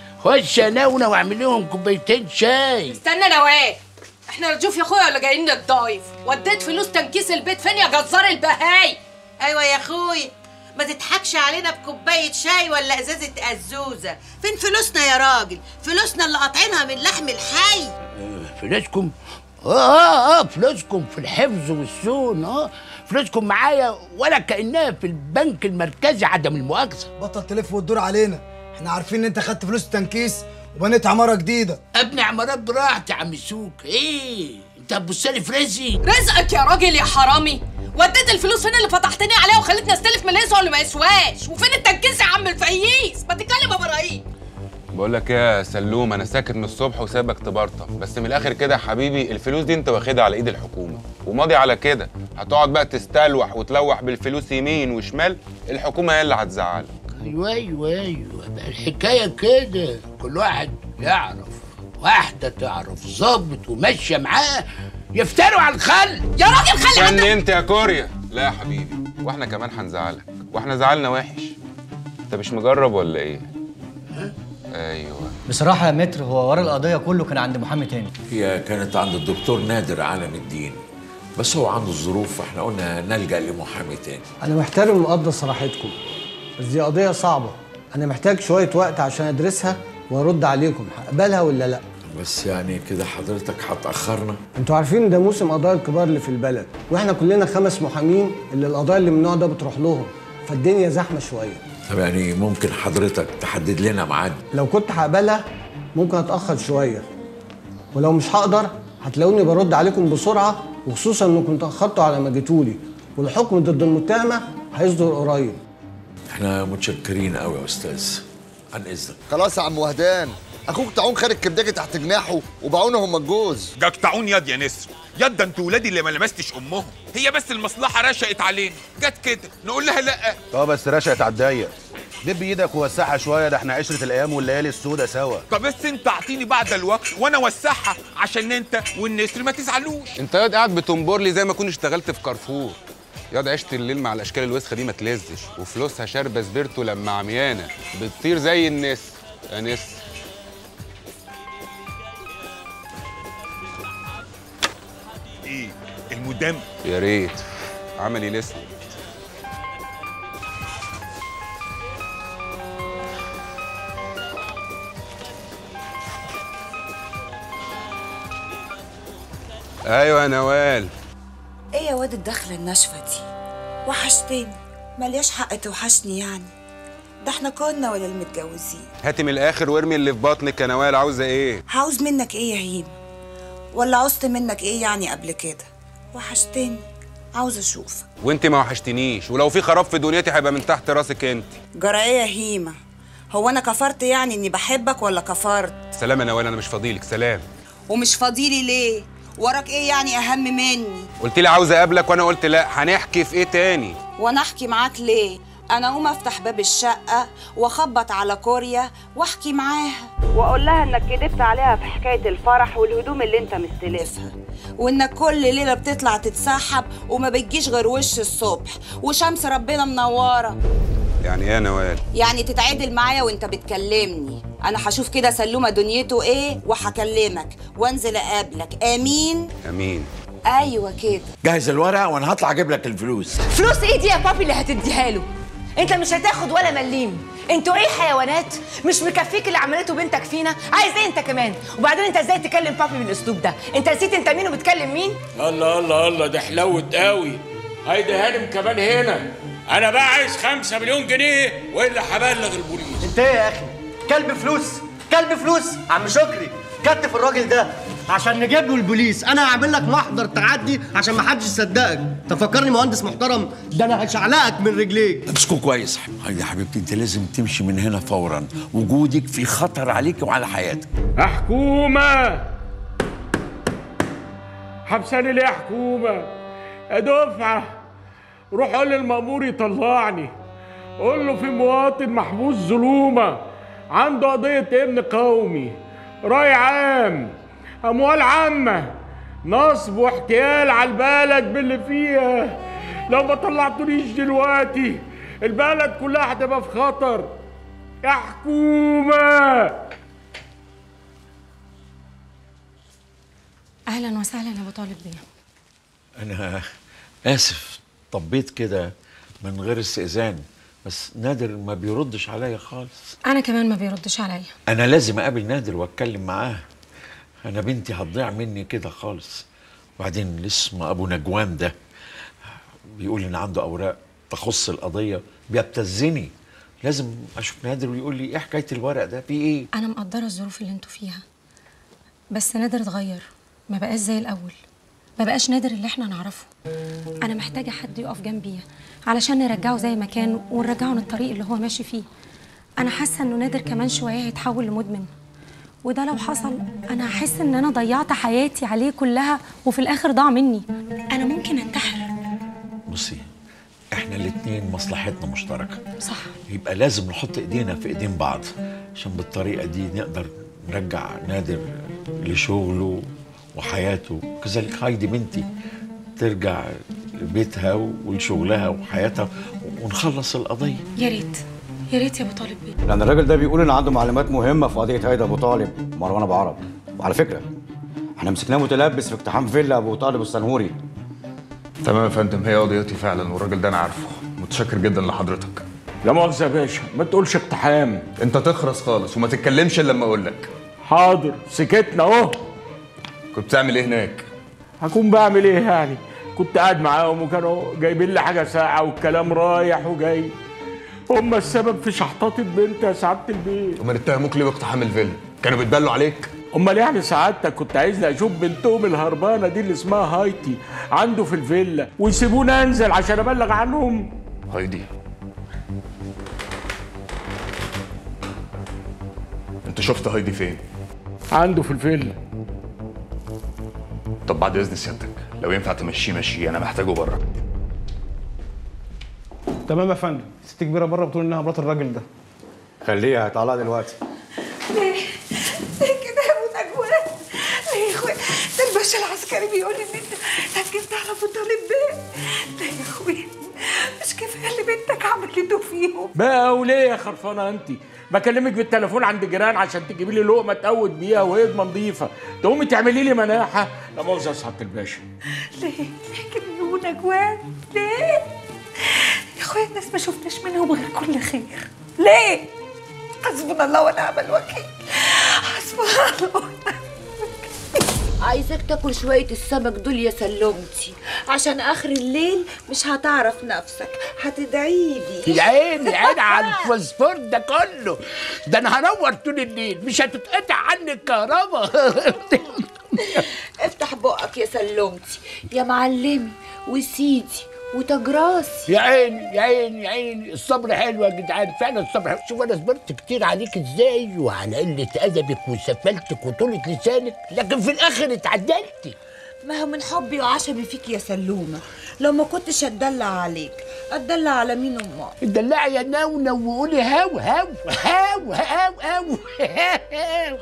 S3: خش اناونا واعمل لهم كوبايتين شاي
S2: استنى نواه احنا رجوف يا اخويا ولا جايين نتضايف وديت فلوس تنكيس البيت فين يا جزار البهاي
S15: ايوه يا اخوي ما تضحكش علينا بكوبايه شاي ولا ازازه ازوزه فين فلوسنا يا راجل فلوسنا اللي قاطعينها من لحم الحي
S3: فلوسكم اه اه اه فلوسكم في الحفظ والصون اه فلوسكم معايا ولا كانها في البنك المركزي عدم المؤاخذه
S6: بطل تلف وتدور علينا احنا عارفين ان انت خدت فلوس التنكيس وبنيت عماره جديده
S3: ابني عمارات براحتي يا عم سوك ايه انت هتبص لي في رزقي
S2: رزقك يا راجل يا حرامي وديت الفلوس فين اللي فتحتني عليها وخلتني استلف من اللي يسوى واللي ما يسواش وفين التنكيس يا عم الفقيس ما تتكلم يا ابراهيم
S5: بقول لك ايه يا سلوم انا ساكت من الصبح وسايبك تبرطم بس من الاخر كده يا حبيبي الفلوس دي انت واخدها على ايد الحكومه وماضي على كده هتقعد بقى تستلوح وتلوح بالفلوس يمين وشمال الحكومه هي اللي هتزعلك
S3: ايوه ايوه ايوه بقى الحكايه كده كل واحد يعرف واحده تعرف ظابط وماشيه معاه يفتروا على الخل
S2: يا راجل خلي
S5: استني انت يا كوريا لا يا حبيبي واحنا كمان هنزعلك واحنا زعلنا وحش انت مش مجرب ولا ايه ايوه
S4: بصراحة يا متر هو ورا القضية كله كان عند محامي تاني
S12: هي كانت عند الدكتور نادر عالم الدين بس هو عنده الظروف فاحنا قلنا نلجأ لمحامي تاني
S9: أنا محترم ومقدر صراحتكم بس دي قضية صعبة أنا محتاج شوية وقت عشان أدرسها وأرد عليكم هقبلها ولا لأ
S12: بس يعني كده حضرتك هتأخرنا
S9: انتوا عارفين ده موسم قضايا الكبار اللي في البلد واحنا كلنا خمس محامين اللي القضايا اللي من النوع ده بتروح لهم فالدنيا زحمه شويه
S12: طب يعني ممكن حضرتك تحدد لنا ميعاد
S9: لو كنت هقبلها ممكن اتاخر شويه ولو مش هقدر هتلاقوني برد عليكم بسرعه وخصوصا انكم اتاخرتوا على ما جيتولي والحكم ضد المتهمه هيصدر قريب
S12: احنا متشكرين قوي يا استاذ عن اذنك
S11: خلاص يا عم وهدان اخوك طاعون خارج كبداجي تحت جناحه وبعونه هم الجوز
S16: جاك طاعون ياض يا نسر ياض ده انتوا ولادي اللي ما لمستش امهم هي بس المصلحه رشقت علينا جت كده نقول لها لا
S26: اه بس رشقت على الضيق دب ايدك ووسعها شويه ده احنا عشره الايام والليالي السوداء سوا
S16: طب بس انت اعطيني بعد الوقت وانا اوسعها عشان انت والنسر ما تزعلوش
S5: انت ياض قاعد بتنبر لي زي ما كنت اشتغلت في كارفور ياض عشت الليل مع الاشكال الوسخه دي ما تلزش وفلوسها شاربه سبيرتو لما عميانه بتطير زي النسر يا نسر
S16: ايه المدام
S5: يا ريت عملي لسه ايوه يا نوال
S21: ايه يا واد الدخلة الناشفة دي وحشتني ملياش حق توحشني يعني ده احنا كنا ولا المتجوزين
S5: هاتي من الاخر وارمي اللي في بطنك يا نوال عاوزه ايه
S21: عاوز منك ايه يا هيم ولا عوزت منك ايه يعني قبل كده وحشتني عاوز اشوفك
S5: وانت ما وحشتنيش ولو في خراب في دنيتي هيبقى من تحت راسك انت
S21: جرى ايه يا هيمة هو انا كفرت يعني اني بحبك ولا كفرت
S5: سلام يا نوال انا مش فاضيلك سلام
S21: ومش فاضيلي ليه وراك ايه يعني اهم مني
S5: قلت لي عاوز اقابلك وانا قلت لا هنحكي في ايه تاني
S21: وانا احكي معاك ليه انا اقوم افتح باب الشقه واخبط على كوريا واحكي معاها واقول لها انك كدبت عليها في حكايه الفرح والهدوم اللي انت مستلفها وانك كل ليله بتطلع تتسحب وما بتجيش غير وش الصبح وشمس ربنا منوره
S5: يعني ايه يا نوال
S21: يعني تتعادل معايا وانت بتكلمني انا هشوف كده سلومه دنيته ايه وهكلمك وانزل اقابلك امين
S25: امين
S21: ايوه كده
S7: جهز الورق وانا هطلع اجيب لك الفلوس
S21: فلوس ايه دي يا بابي اللي هتديها له انت مش هتاخد ولا مليم انتوا ايه حيوانات مش مكفيك اللي عملته بنتك فينا عايز ايه انت كمان وبعدين انت ازاي تكلم بابي بالاسلوب ده انت نسيت انت مين وبتكلم مين
S12: الله الله الله ده حلوت قوي هيدي هانم كمان هنا انا بقى عايز خمسة مليون جنيه والا هبلغ البوليس
S4: انت ايه يا اخي كلب فلوس كلب فلوس عم شكري كتف الراجل ده عشان نجيب له البوليس انا هعمل لك محضر تعدي عشان ما حدش يصدقك تفكرني مهندس محترم ده انا هشعلقك من رجليك
S7: امسكوا كويس هايدي يا حبيبتي انت لازم تمشي من هنا فورا وجودك في خطر عليك وعلى حياتك
S12: حكومة حبساني ليه يا حكومة يا دفعة روح قول للمأمور يطلعني قول له في مواطن محبوس ظلومة عنده قضية ابن قومي راي عام أموال عامة نصب واحتيال على البلد باللي فيها لو ما طلعتونيش دلوقتي البلد كلها هتبقى في خطر يا حكومة
S17: اهلا وسهلا يا ابو طالب بيه
S8: انا اسف طبيت كده من غير استئذان بس نادر ما بيردش عليا خالص
S17: انا كمان ما بيردش عليا
S8: انا لازم اقابل نادر واتكلم معاه انا بنتي هتضيع مني كده خالص وبعدين لسه ابو نجوان ده بيقول ان عنده اوراق تخص القضيه بيبتزني لازم اشوف نادر ويقول لي ايه حكايه الورق ده في ايه
S17: انا مقدره الظروف اللي انتوا فيها بس نادر اتغير ما بقاش زي الاول ما بقاش نادر اللي احنا نعرفه انا محتاجه حد يقف جنبي علشان نرجعه زي ما كان ونرجعه للطريق اللي هو ماشي فيه انا حاسه انه نادر كمان شويه هيتحول لمدمن وده لو حصل انا هحس ان انا ضيعت حياتي عليه كلها وفي الاخر ضاع مني انا ممكن انتحر
S8: بصي احنا الاتنين مصلحتنا مشتركه
S17: صح
S8: يبقى لازم نحط ايدينا في ايدين بعض عشان بالطريقه دي نقدر نرجع نادر لشغله وحياته كذلك هايدي بنتي ترجع لبيتها ولشغلها وحياتها ونخلص القضيه
S17: يا ريت يا ريت يا ابو طالب بيه
S14: لان الراجل ده بيقول ان عنده معلومات مهمه في قضيه هيدا ابو طالب مروان ابو عرب وعلى فكره احنا مسكناه متلبس في اقتحام فيلا ابو طالب السنهوري
S23: تمام يا فندم هي قضيتي فعلا والراجل ده انا عارفه متشكر جدا لحضرتك
S12: لا مؤاخذة يا باشا ما تقولش اقتحام
S23: انت تخرس خالص وما تتكلمش الا لما اقول لك
S12: حاضر سكتنا اهو
S23: كنت بتعمل ايه هناك
S12: هكون بعمل ايه يعني كنت قاعد معاهم وكانوا جايبين لي حاجه ساعه والكلام رايح وجاي هم السبب في شحطاطة بنت يا سعاده البيت
S23: امال اتهموك ليه باقتحام الفيلا كانوا بيتبلوا عليك
S12: امال يعني سعادتك كنت عايزني اشوف بنتهم الهربانه دي اللي اسمها هايتي عنده في الفيلا ويسيبوني انزل عشان ابلغ عنهم
S23: هايدي انت شفت هايدي فين
S12: عنده في الفيلا
S23: طب بعد اذن سيادتك لو ينفع تمشيه مشيه انا محتاجه بره
S6: تمام يا فندم ست كبيره بره بتقول انها مرات الراجل ده
S14: خليها هيطلع دلوقتي
S18: ليه؟ ليه كده يا ابو نجوان؟ ليه يا اخويا؟ ده الباشا العسكري بيقول ان انت هتجبت على ابو طالب بيه لا يا اخويا مش كفايه اللي بنتك عملته فيهم
S12: بقى وليه يا خرفانه انت بكلمك بالتليفون عند جيران عشان تجيبي لي لقمه تقود بيها وهي نظيفه تقومي تعملي لي مناحه لا مؤاخذه يا سعاده الباشا
S18: ليه؟ ليه كده يا ابو نجوان؟ ليه؟ يا اخويا الناس ما شفناش منهم غير كل خير ليه؟ حسبنا الله ونعم الوكيل حسبنا الله
S21: عايزك تاكل شوية السمك دول يا سلمتي عشان آخر الليل مش هتعرف نفسك هتدعيلي
S3: يا عيني يا عيني على الفوسفور ده كله ده انا هنور طول الليل مش هتتقطع عني الكهرباء
S21: افتح بقك يا سلمتي يا معلمي وسيدي وتاج راسي
S3: يا عيني يا عيني يا عيني الصبر حلو يا جدعان فعلا الصبر حلو شوف انا صبرت كتير عليك ازاي وعلى قله ادبك وسفلتك وطولة لسانك لكن في الاخر اتعدلتي
S21: ما هو من حبي وعشمي فيك يا سلومة لو ما كنتش اتدلع عليك اتدلع على مين امال
S3: اتدلعي يا نونو وقولي هاو هاو هاو هاو هاو هاو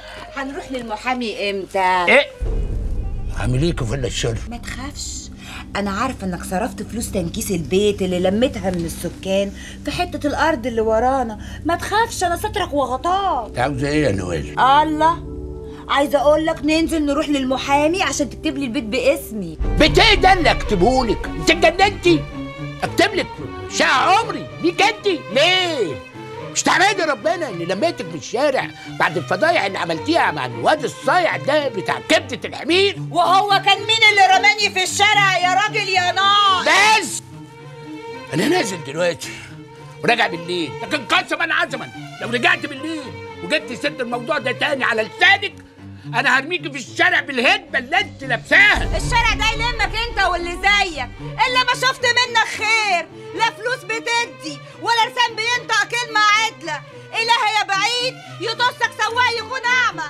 S21: هنروح للمحامي امتى
S3: ايه عامل ايه في الشر
S21: ما تخافش انا عارفه انك صرفت فلوس تنكيس البيت اللي لميتها من السكان في حته الارض اللي ورانا ما تخافش انا سترك وغطاك
S3: عاوزه ايه يا نوال
S21: الله عايزه اقول لك ننزل نروح للمحامي عشان تكتب لي البيت باسمي
S3: بيت ايه ده اللي اكتبه لك انت اتجننتي اكتب لك شقه عمري ليك انت ليه مش تحمدي ربنا اني لميتك في الشارع بعد الفضايح اللي عملتيها مع الواد الصايع ده بتاع كبده الحمير
S21: وهو كان مين اللي رماني في الشارع يا راجل يا نار
S3: بس انا نازل دلوقتي وراجع بالليل لكن قسما عزما لو رجعت بالليل وجبت سيره الموضوع ده تاني على لسانك انا هرميكي في الشارع بالهدبه اللي انت لابساها
S21: الشارع ده يلمك انت واللي زيك الا ما شفت منك خير لا فلوس بتدي ولا لسان بينطق كلمه عدله اله يا بعيد يطصك سواق يكون اعمى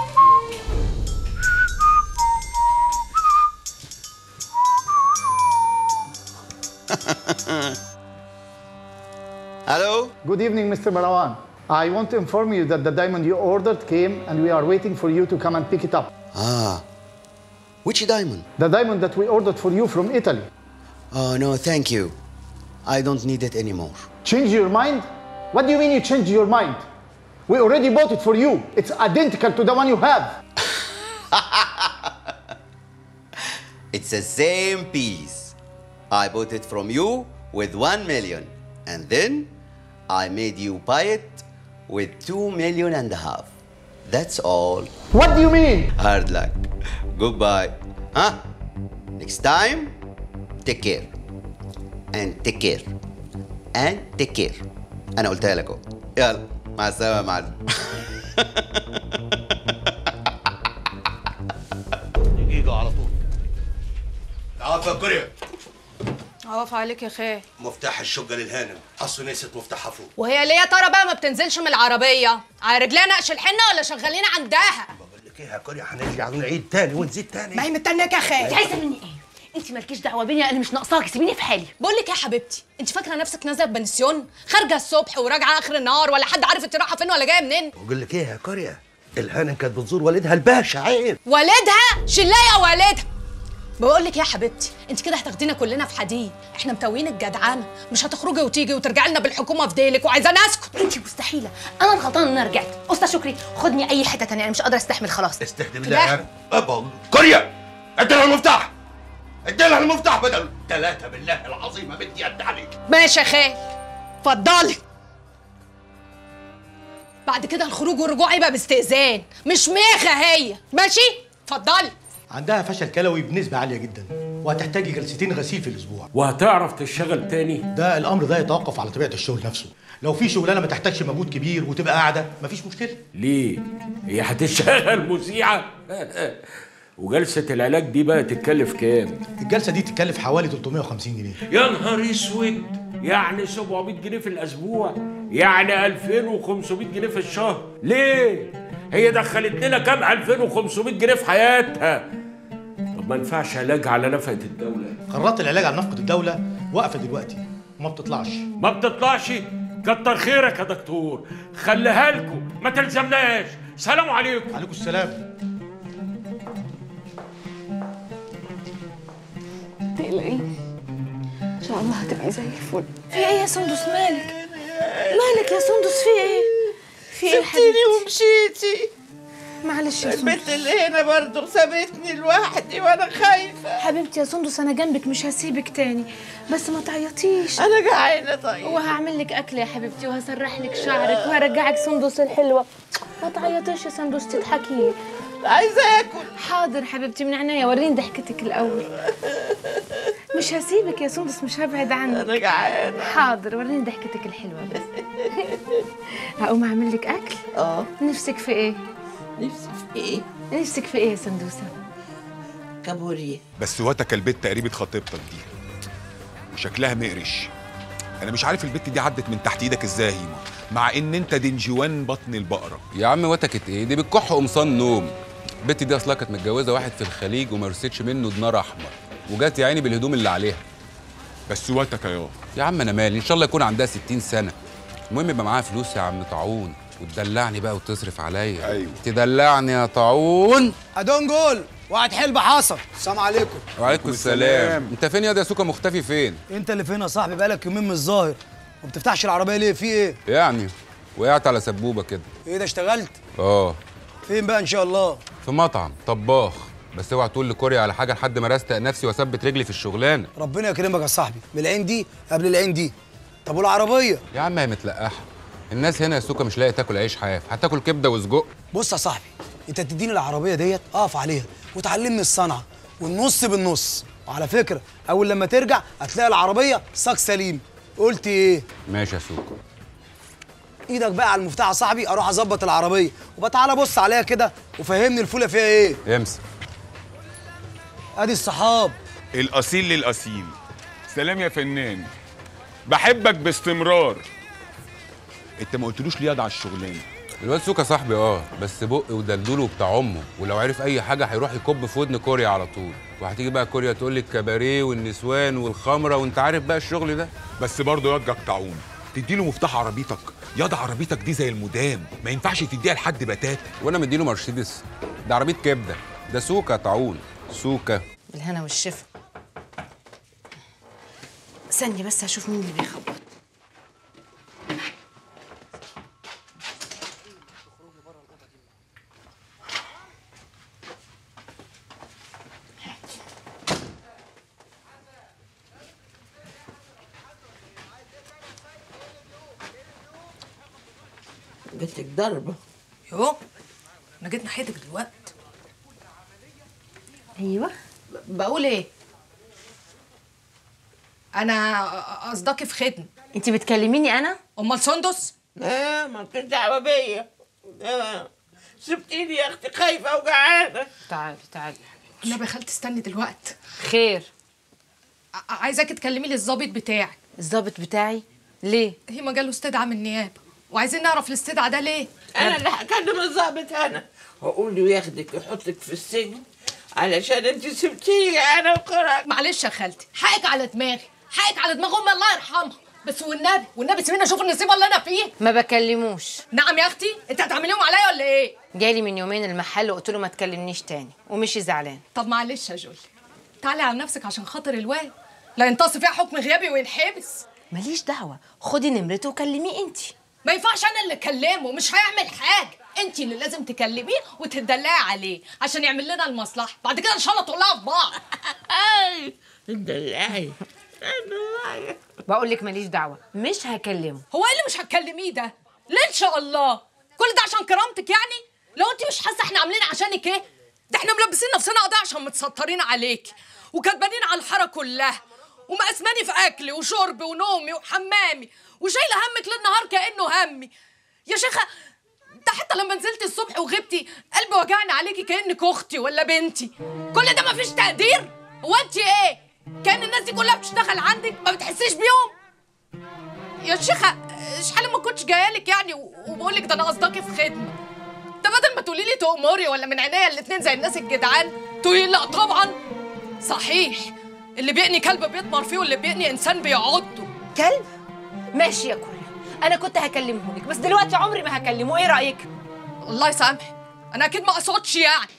S25: Hello?
S10: Good evening, Mr. Marwan. I want to inform you that the diamond you ordered came and we are waiting for you to come and pick it up.
S25: Ah. Which diamond?
S10: The diamond that we ordered for you from Italy.
S25: Oh, no, thank you. I don't need it anymore.
S10: Change your mind? What do you mean you changed your mind? We already bought it for you. It's identical to the one you have.
S25: It's the same piece. I bought it from you with one million. And then I made you buy it with two million and a half. That's all.
S10: What do you mean?
S25: Hard luck. Goodbye. Huh? Next time, take care. And take care. And take care. أنا قلتها لك أهو. يلا مع السلامة يا معلم.
S4: دقيقة على طول تعال فكري
S2: عوف عليك يا خال
S4: مفتاح الشقة للهانم أصل نسيت مفتاحها فوق
S2: وهي ليه يا ترى بقى ما بتنزلش من العربيه على رجليها نقش الحنه ولا شغالين عندها
S4: لك ايه يا كوريا هنرجع نعيد تاني ونزيد تاني
S2: ما هي مستنياك يا خال
S21: انت عايزه مني ايه؟ انت مالكيش دعوه بيا انا مش ناقصاكي سيبيني في حالي
S2: بقول لك يا حبيبتي انت فاكره نفسك نازله بنسيون خارجه الصبح وراجعه اخر النهار ولا حد عارف انت رايحه فين ولا جايه منين
S4: بقول لك ايه يا كوريا الهانم كانت بتزور والدها الباشا عيب
S2: والدها شلايه والدها بقول لك يا حبيبتي انت كده هتاخدينا كلنا في حديد احنا متوين الجدعانه مش هتخرجي وتيجي وترجعي لنا بالحكومه في ديلك وعايزه اسكت
S21: انت مستحيله انا الغلطانه ان انا رجعت استاذ شكري خدني اي حته تانية انا مش قادره استحمل خلاص
S4: استهدي بالله يا هانم ابا كوريا ادي لها المفتاح ادي لها المفتاح بدل ثلاثة بالله العظيم ما بدي ادي عليك
S2: ماشي يا خال اتفضلي بعد كده الخروج والرجوع يبقى باستئذان مش ميخه هي ماشي اتفضلي
S13: عندها فشل كلوي بنسبة عالية جدا وهتحتاج جلستين غسيل في الأسبوع
S12: وهتعرف تشتغل تاني
S13: ده الأمر ده يتوقف على طبيعة الشغل نفسه لو في شغلانة ما تحتاجش مجهود كبير وتبقى قاعدة مفيش مشكلة
S12: ليه هي هتشتغل مذيعه وجلسه العلاج دي بقى تتكلف كام
S13: الجلسة دي تتكلف حوالي 350 جنيه
S12: يا نهار اسود يعني 700 جنيه في الاسبوع يعني 2500 جنيه في الشهر ليه هي دخلت لنا كام 2500 جنيه في حياتها طب ما ينفعش علاج على نفقه الدوله
S13: قررت العلاج على نفقة الدولة واقفة دلوقتي وما بتطلعش
S12: ما بتطلعش كتر خيرك يا دكتور خليها لكم ما تلزمناش سلام عليكم
S13: عليكم السلام
S18: تقلقي ان شاء الله هتبقي زي الفل
S2: في ايه يا سندس مالك مالك يا سندس في ايه في ايه يا
S15: سبتيني ومشيتي
S2: معلش يا
S15: البنت
S2: سندس
S15: اللي هنا برضه سابتني لوحدي وانا خايفه
S2: حبيبتي يا سندس انا جنبك مش هسيبك تاني بس ما تعيطيش
S15: انا جعانه طيب
S2: وهعمل لك اكل يا حبيبتي وهسرح لك شعرك وهرجعك سندس الحلوه ما تعيطيش يا سندس تضحكي
S15: عايزه اكل
S2: حاضر حبيبتي من عينيا وريني ضحكتك الاول مش هسيبك يا سندس مش هبعد عنك
S15: انا جعانه
S2: حاضر وريني ضحكتك الحلوه بس هقوم اعمل لك اكل
S15: اه
S2: نفسك في ايه
S15: نفسي في ايه
S2: نفسك في ايه يا سندوسه
S15: كابوريا
S16: بس واتك البت تقريبة خطيبتك دي وشكلها مقرش انا مش عارف البت دي عدت من تحت ايدك ازاي يا هيما مع ان انت دنجوان بطن البقره
S5: يا عم وتكت ايه دي بتكح قمصان نوم البت دي اصلها كانت متجوزه واحد في الخليج وما رستش منه دينار احمر وجات يا عيني بالهدوم اللي عليها
S16: بس واتك يا
S5: يا عم انا مالي ان شاء الله يكون عندها 60 سنه المهم يبقى معاها فلوس يا عم طاعون وتدلعني بقى وتصرف عليا ايوه تدلعني يا طاعون
S6: ادون جول واحد حلب حصل السلام عليكم
S5: وعليكم السلام انت فين يا ده سوكا مختفي فين
S6: انت اللي فين يا صاحبي بقالك يومين مش ظاهر ما بتفتحش العربيه ليه في ايه
S5: يعني وقعت على سبوبه كده
S6: ايه ده اشتغلت
S5: اه
S6: فين بقى ان شاء الله
S5: في مطعم طباخ بس اوعى تقول لكوريا على حاجه لحد ما رستق نفسي واثبت رجلي في الشغلانه
S6: ربنا يكرمك يا صاحبي من العين دي قبل العين دي طب والعربيه
S5: يا عم هي متلقحه الناس هنا يا سوكا مش لاقي تاكل عيش حاف هتاكل كبده وسجق
S6: بص يا صاحبي انت تديني العربيه ديت اقف عليها وتعلمني الصنعه والنص بالنص وعلى فكره اول لما ترجع هتلاقي العربيه صاج سليم قلت ايه
S5: ماشي يا سوكا
S6: ايدك بقى على المفتاح يا صاحبي اروح اظبط العربيه وبقى تعالى بص عليها كده وفهمني الفوله فيها ايه
S5: امسك
S6: ادي الصحاب
S16: الاصيل للاصيل سلام يا فنان بحبك باستمرار انت ما قلتلوش ليه ياض على الشغلانه
S5: الواد سوكا صاحبي اه بس بق ودلدول وبتاع امه ولو عرف اي حاجه هيروح يكب في ودن كوريا على طول وهتيجي بقى كوريا تقول لي الكباريه والنسوان والخمره وانت عارف بقى الشغل ده
S16: بس برضه ياض طاعون تديله مفتاح عربيتك ياض عربيتك دي زي المدام ما ينفعش تديها لحد بتاتا
S5: وانا مديله مرسيدس ده عربيه كبده ده سوكا طاعون سوكا
S15: بالهنا والشفا ثانية بس هشوف مين اللي بيخبط
S2: جاتلك ضربة يو انا جيت ناحيتك دلوقتي
S17: ايوه
S2: بقول ايه انا قصدكي في خدمه
S17: انت بتكلميني انا
S2: امال سندس
S1: لا مالكش دعوة بيا لا. سبتيني يا اختي خايفة وجعانة
S17: تعالي تعالي
S2: النبي يا خالتي استني دلوقتي
S17: خير
S2: ع- عايزاكي تكلمي لي الضابط بتاعي
S17: الضابط بتاعي ليه
S2: هي جاله استدعاء من النيابه وعايزين نعرف الاستدعاء ده ليه
S1: انا اللي هكلم الظابط انا واقول له ياخدك يحطك في السجن علشان انت سبتيني انا وقرأت
S2: معلش يا خالتي حقك على دماغي حقك على دماغ امي الله يرحمها بس والنبي والنبي سيبيني اشوف النصيب اللي انا فيه
S17: ما بكلموش
S2: نعم يا اختي انت هتعمليهم عليا ولا ايه
S17: جالي من يومين المحل وقلت له ما تكلمنيش تاني ومشي زعلان
S2: طب معلش يا جولي تعالي على نفسك عشان خاطر الواد لا ينتص فيها حكم غيابي وينحبس
S17: ماليش دعوه خدي نمرته وكلميه انت
S2: ما ينفعش انا اللي اكلمه مش هيعمل حاجه انت اللي لازم تكلميه وتدلعي عليه عشان يعمل لنا المصلحه بعد كده ان شاء الله تقولها في بعض
S1: تدلعي
S17: بقول لك ماليش دعوه مش هكلمه
S2: هو ايه اللي مش هتكلميه ده ليه ان شاء الله كل ده عشان كرامتك يعني لو انت مش حاسه احنا عاملين عشانك ايه ده احنا ملبسين نفسنا قضايا عشان متسترين عليك وكاتبانين على الحاره كلها ومقسماني في اكلي وشربي ونومي وحمامي وشايله همك ليل نهار كانه همي يا شيخه ده حتى لما نزلت الصبح وغبتي قلبي وجعني عليكي كانك اختي ولا بنتي كل ده مفيش تقدير هو انت ايه كان الناس دي كلها بتشتغل عندك ما بتحسيش بيهم يا شيخه شحال ما كنتش جايالك يعني وبقول لك ده انا قصدكي في خدمه ده بدل ما تقولي لي تأمري ولا من عينيا الاتنين زي الناس الجدعان تقولي لا طبعا صحيح اللي بيقني كلب بيطمر فيه واللي بيقني انسان بيعضه
S17: كلب ماشي يا كوريا انا كنت هكلمه لك بس دلوقتي عمري ما هكلمه ايه رايك
S2: الله يسامحك انا اكيد ما اقصدش يعني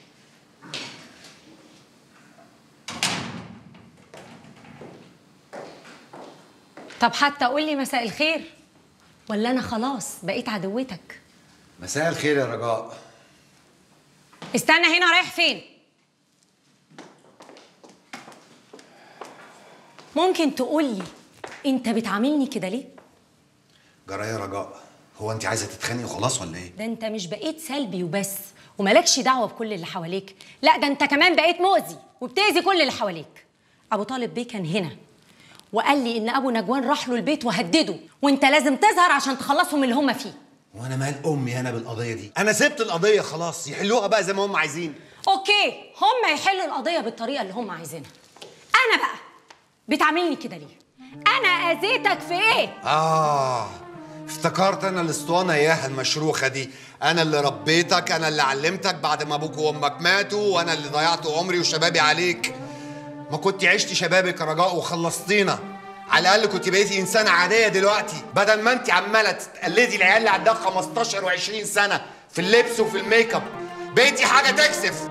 S17: طب حتى قول لي مساء الخير ولا انا خلاص بقيت عدوتك
S9: مساء الخير يا رجاء
S17: استنى هنا رايح فين ممكن تقول لي انت بتعاملني كده ليه
S9: جرى يا رجاء هو انت عايزه تتخانقي وخلاص ولا ايه
S17: ده انت مش بقيت سلبي وبس ومالكش دعوه بكل اللي حواليك لا ده انت كمان بقيت مؤذي وبتاذي كل اللي حواليك ابو طالب بيه كان هنا وقال لي ان ابو نجوان راح له البيت وهدده وانت لازم تظهر عشان تخلصهم من اللي هم فيه
S9: وانا مال امي انا بالقضيه دي انا سبت القضيه خلاص يحلوها بقى زي ما هم عايزين
S17: اوكي هم يحلوا القضيه بالطريقه اللي هم عايزينها انا بقى بتعاملني كده ليه انا اذيتك في ايه
S9: اه افتكرت انا الاسطوانه اياها المشروخه دي انا اللي ربيتك انا اللي علمتك بعد ما ابوك وامك ماتوا وانا اللي ضيعت عمري وشبابي عليك ما كنت عشت شبابك يا رجاء وخلصتينا على الاقل كنت بقيتي انسانه عاديه دلوقتي بدل ما انت عماله تقلدي العيال اللي عندها 15 و20 سنه في اللبس وفي الميك اب بقيتي حاجه تكسف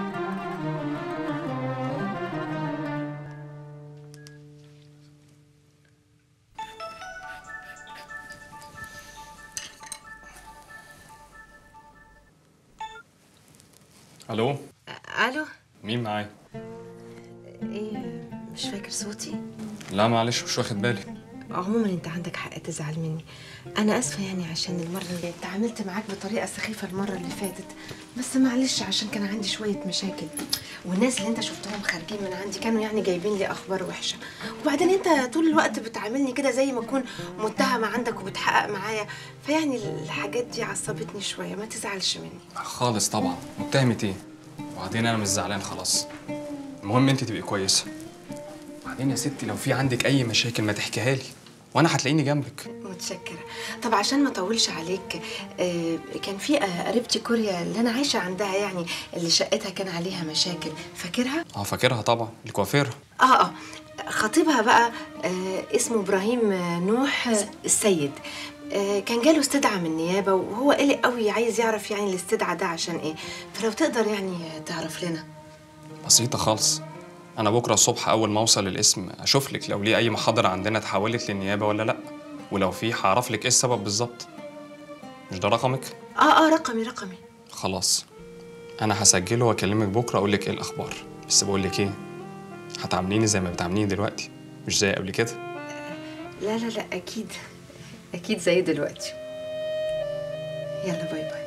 S11: الو
S15: الو
S11: مين معايا
S15: ايه مش فاكر صوتي
S11: لا معلش مش واخد بالي
S15: عموما انت عندك حق تزعل مني انا اسفه يعني عشان المره اللي اتعاملت معاك بطريقه سخيفه المره اللي فاتت بس معلش عشان كان عندي شويه مشاكل والناس اللي انت شفتهم خارجين من عندي كانوا يعني جايبين لي اخبار وحشه وبعدين انت طول الوقت بتعاملني كده زي ما اكون متهمه عندك وبتحقق معايا فيعني الحاجات دي عصبتني شويه ما تزعلش مني
S11: خالص طبعا متهمة ايه وبعدين انا مش زعلان خلاص المهم انت تبقي كويسه بعدين يا ستي لو في عندك اي مشاكل ما تحكيها لي وانا هتلاقيني جنبك
S15: متشكرة طب عشان ما اطولش عليك آه، كان في آه، قريبتي كوريا اللي انا عايشة عندها يعني اللي شقتها كان عليها مشاكل فاكرها؟
S11: اه فاكرها طبعا الكوافير
S15: اه اه خطيبها بقى آه، اسمه ابراهيم آه، نوح آه، السيد آه، كان جاله استدعاء من النيابة وهو قلق قوي عايز يعرف يعني الاستدعاء ده عشان ايه فلو تقدر يعني آه، تعرف لنا
S11: بسيطه خالص انا بكره الصبح اول ما اوصل القسم اشوف لك لو ليه اي محاضره عندنا اتحولت للنيابه ولا لا ولو في هعرف لك ايه السبب بالظبط مش ده رقمك
S15: اه اه رقمي رقمي
S11: خلاص انا هسجله واكلمك بكره اقول لك ايه الاخبار بس بقول لك ايه هتعامليني زي ما بتعامليني دلوقتي مش زي قبل كده
S15: لا لا لا اكيد اكيد زي دلوقتي يلا باي باي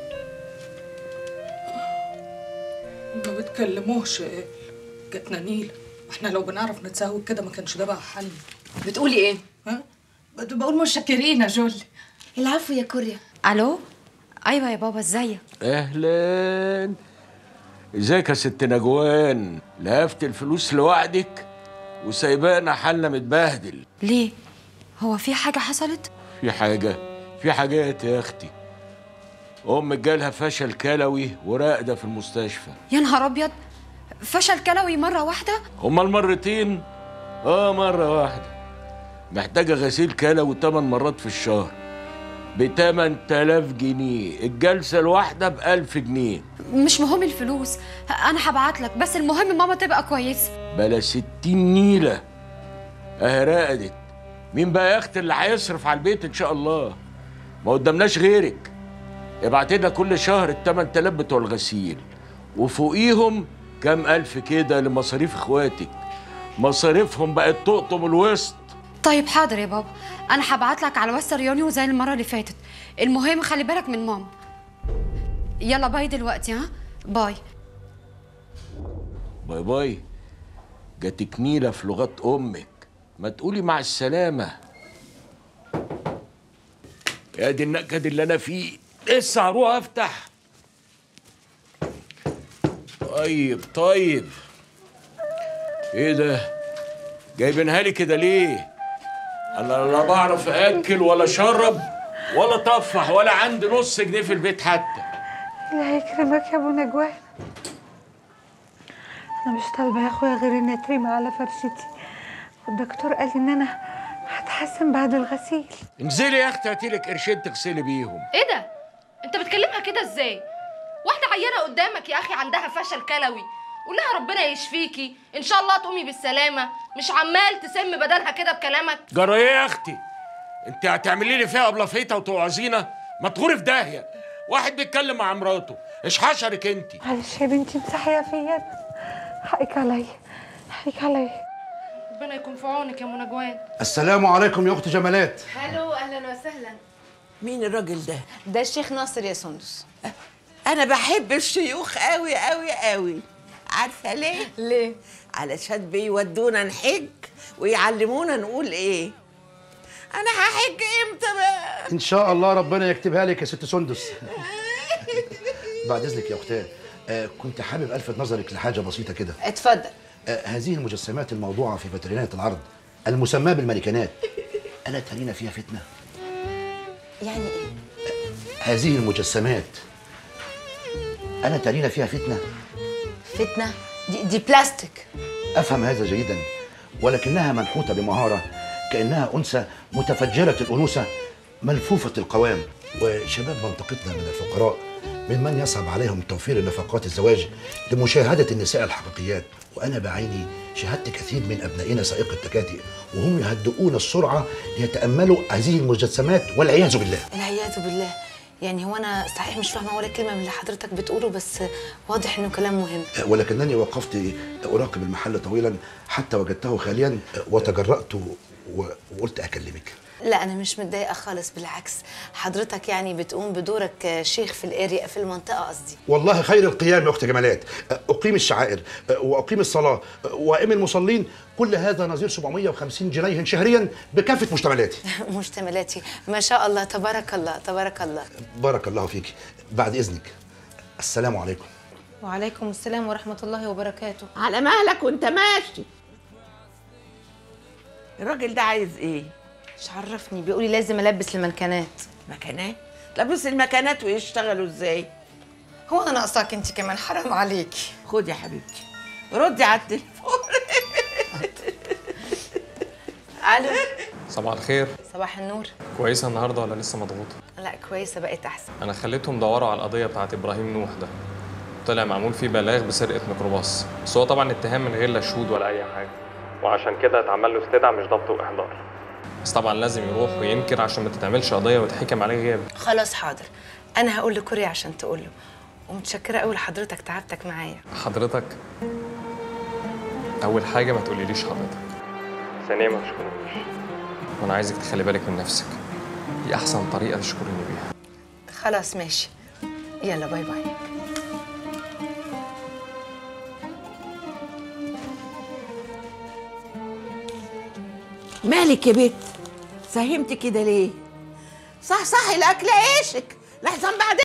S2: ما بتكلموش جاتنا نيلة احنا لو بنعرف نتساوي كده ما كانش ده بقى حل
S15: بتقولي ايه؟
S2: ها؟ بت- بقول متشكرين يا جولي
S15: العفو يا كوريا
S17: الو ايوه يا بابا ازيك
S12: اهلا ازيك يا ست نجوان لهفت الفلوس لوحدك وسايبانا حالنا متبهدل
S17: ليه هو في حاجه حصلت
S12: في حاجه في حاجات يا اختي امك جالها فشل كلوي وراقده في المستشفى
S17: يا نهار ابيض فشل كلوي مره واحده
S12: هما المرتين اه مره واحده محتاجه غسيل كلوي 8 مرات في الشهر ب 8000 جنيه الجلسه الواحده ب 1000 جنيه
S17: مش مهم الفلوس انا هبعت لك بس المهم ماما تبقى كويسه
S12: بلا 60 نيله اهي رقدت مين بقى يا اختي اللي هيصرف على البيت ان شاء الله ما قدامناش غيرك ابعت لنا كل شهر ال 8000 بتوع الغسيل وفوقيهم كام الف كده لمصاريف اخواتك مصاريفهم بقت تقطم الوسط
S17: طيب حاضر يا بابا انا هبعت لك على واتس ريونيو زي المره اللي فاتت المهم خلي بالك من ماما يلا باي دلوقتي ها باي
S12: باي باي جاتك نيله في لغات امك ما تقولي مع السلامه يا دي النكد اللي انا فيه لسه هروح افتح طيب طيب ايه ده جايبينها لي كده ليه انا لا بعرف اكل ولا اشرب ولا طفح ولا عندي نص جنيه في البيت حتى
S18: الله يكرمك يا ابو نجوان انا مش طالبه يا اخويا غير اني اترمي على فرشتي والدكتور قال ان انا هتحسن بعد الغسيل
S12: انزلي يا اختي هاتيلك قرشين تغسلي بيهم
S2: ايه ده انت بتكلمها كده ازاي واحده عيانه قدامك يا اخي عندها فشل كلوي قول لها ربنا يشفيكي ان شاء الله تقومي بالسلامه مش عمال تسم بدنها كده بكلامك
S12: جرى ايه يا اختي انت هتعملي لي فيها ابلافيته وتوعظينا ما تغوري في داهيه واحد بيتكلم مع مراته ايش حشرك انت
S18: معلش يا بنتي امسحي يا فيا حقك عليا حقك عليا
S2: ربنا يكون في عونك يا منى جوان
S13: السلام عليكم يا اخت جمالات
S2: هلو اهلا وسهلا
S1: مين الراجل ده؟
S21: ده الشيخ ناصر يا سندس
S1: أنا بحب الشيوخ قوي قوي قوي عارفة ليه؟
S21: ليه؟
S1: علشان بيودونا نحج ويعلمونا نقول إيه؟ أنا هحج إمتى بقى؟
S13: ان شاء الله ربنا يكتبها لك يا ست سندس بعد اذنك يا اختاه آه كنت حابب الفت نظرك لحاجه بسيطه كده
S21: اتفضل
S13: آه هذه المجسمات الموضوعه في فيترينات العرض المسماه بالملكانات الا ترين فيها فتنه
S21: يعني ايه
S13: هذه المجسمات الا ترين فيها فتنه
S21: فتنه دي, دي بلاستيك
S13: افهم هذا جيدا ولكنها منحوته بمهاره كانها انثى متفجره الانوثه ملفوفه القوام وشباب منطقتنا من الفقراء ممن يصعب عليهم توفير نفقات الزواج لمشاهده النساء الحقيقيات وانا بعيني شاهدت كثير من ابنائنا سائق التكاتك وهم يهدئون السرعه ليتاملوا هذه المجسمات والعياذ بالله
S15: العياذ بالله يعني هو انا صحيح مش فاهمه ولا كلمه من اللي حضرتك بتقوله بس واضح انه كلام مهم
S13: ولكنني وقفت اراقب المحل طويلا حتى وجدته خاليا وتجرأت وقلت اكلمك
S15: لا انا مش متضايقه خالص بالعكس حضرتك يعني بتقوم بدورك شيخ في الاريا في المنطقه قصدي
S13: والله خير القيام يا اخت جمالات اقيم الشعائر واقيم الصلاه وائم المصلين كل هذا نظير 750 جنيه شهريا بكافه مشتملاتي
S15: مشتملاتي ما شاء الله تبارك الله تبارك الله
S13: بارك الله فيك بعد اذنك السلام عليكم
S15: وعليكم السلام ورحمه الله وبركاته
S1: على مهلك وانت ماشي الراجل ده عايز ايه
S15: مش عرفني بيقول لي لازم البس المنكنات
S1: مكانات لبس المكانات ويشتغلوا ازاي
S15: هو انا ناقصاك انت كمان حرام عليكي
S1: خدي يا حبيبتي ردي على التليفون
S15: الو
S11: صباح الخير
S15: صباح النور
S11: كويسه النهارده ولا لسه مضغوطه
S15: لا كويسه بقت احسن
S11: انا خليتهم دوروا على القضيه بتاعت ابراهيم نوح ده طلع معمول فيه بلاغ بسرقه ميكروباص بس هو طبعا اتهام من غير لا شهود ولا اي حاجه وعشان كده اتعمل له استدعاء مش ضبط واحضار بس طبعا لازم يروح وينكر عشان ما تتعملش قضيه ويتحكم عليه غياب
S15: خلاص حاضر انا هقول لكوري عشان تقول له ومتشكره قوي لحضرتك تعبتك معايا
S11: حضرتك اول حاجه ما تقوليليش حضرتك ثانيا ما تشكرنيش وانا عايزك تخلي بالك من نفسك دي احسن طريقه تشكرني بيها
S15: خلاص ماشي يلا باي باي
S1: مالك يا بنت فهمت كده ليه صح صح الاكل عيشك لحظه بعدين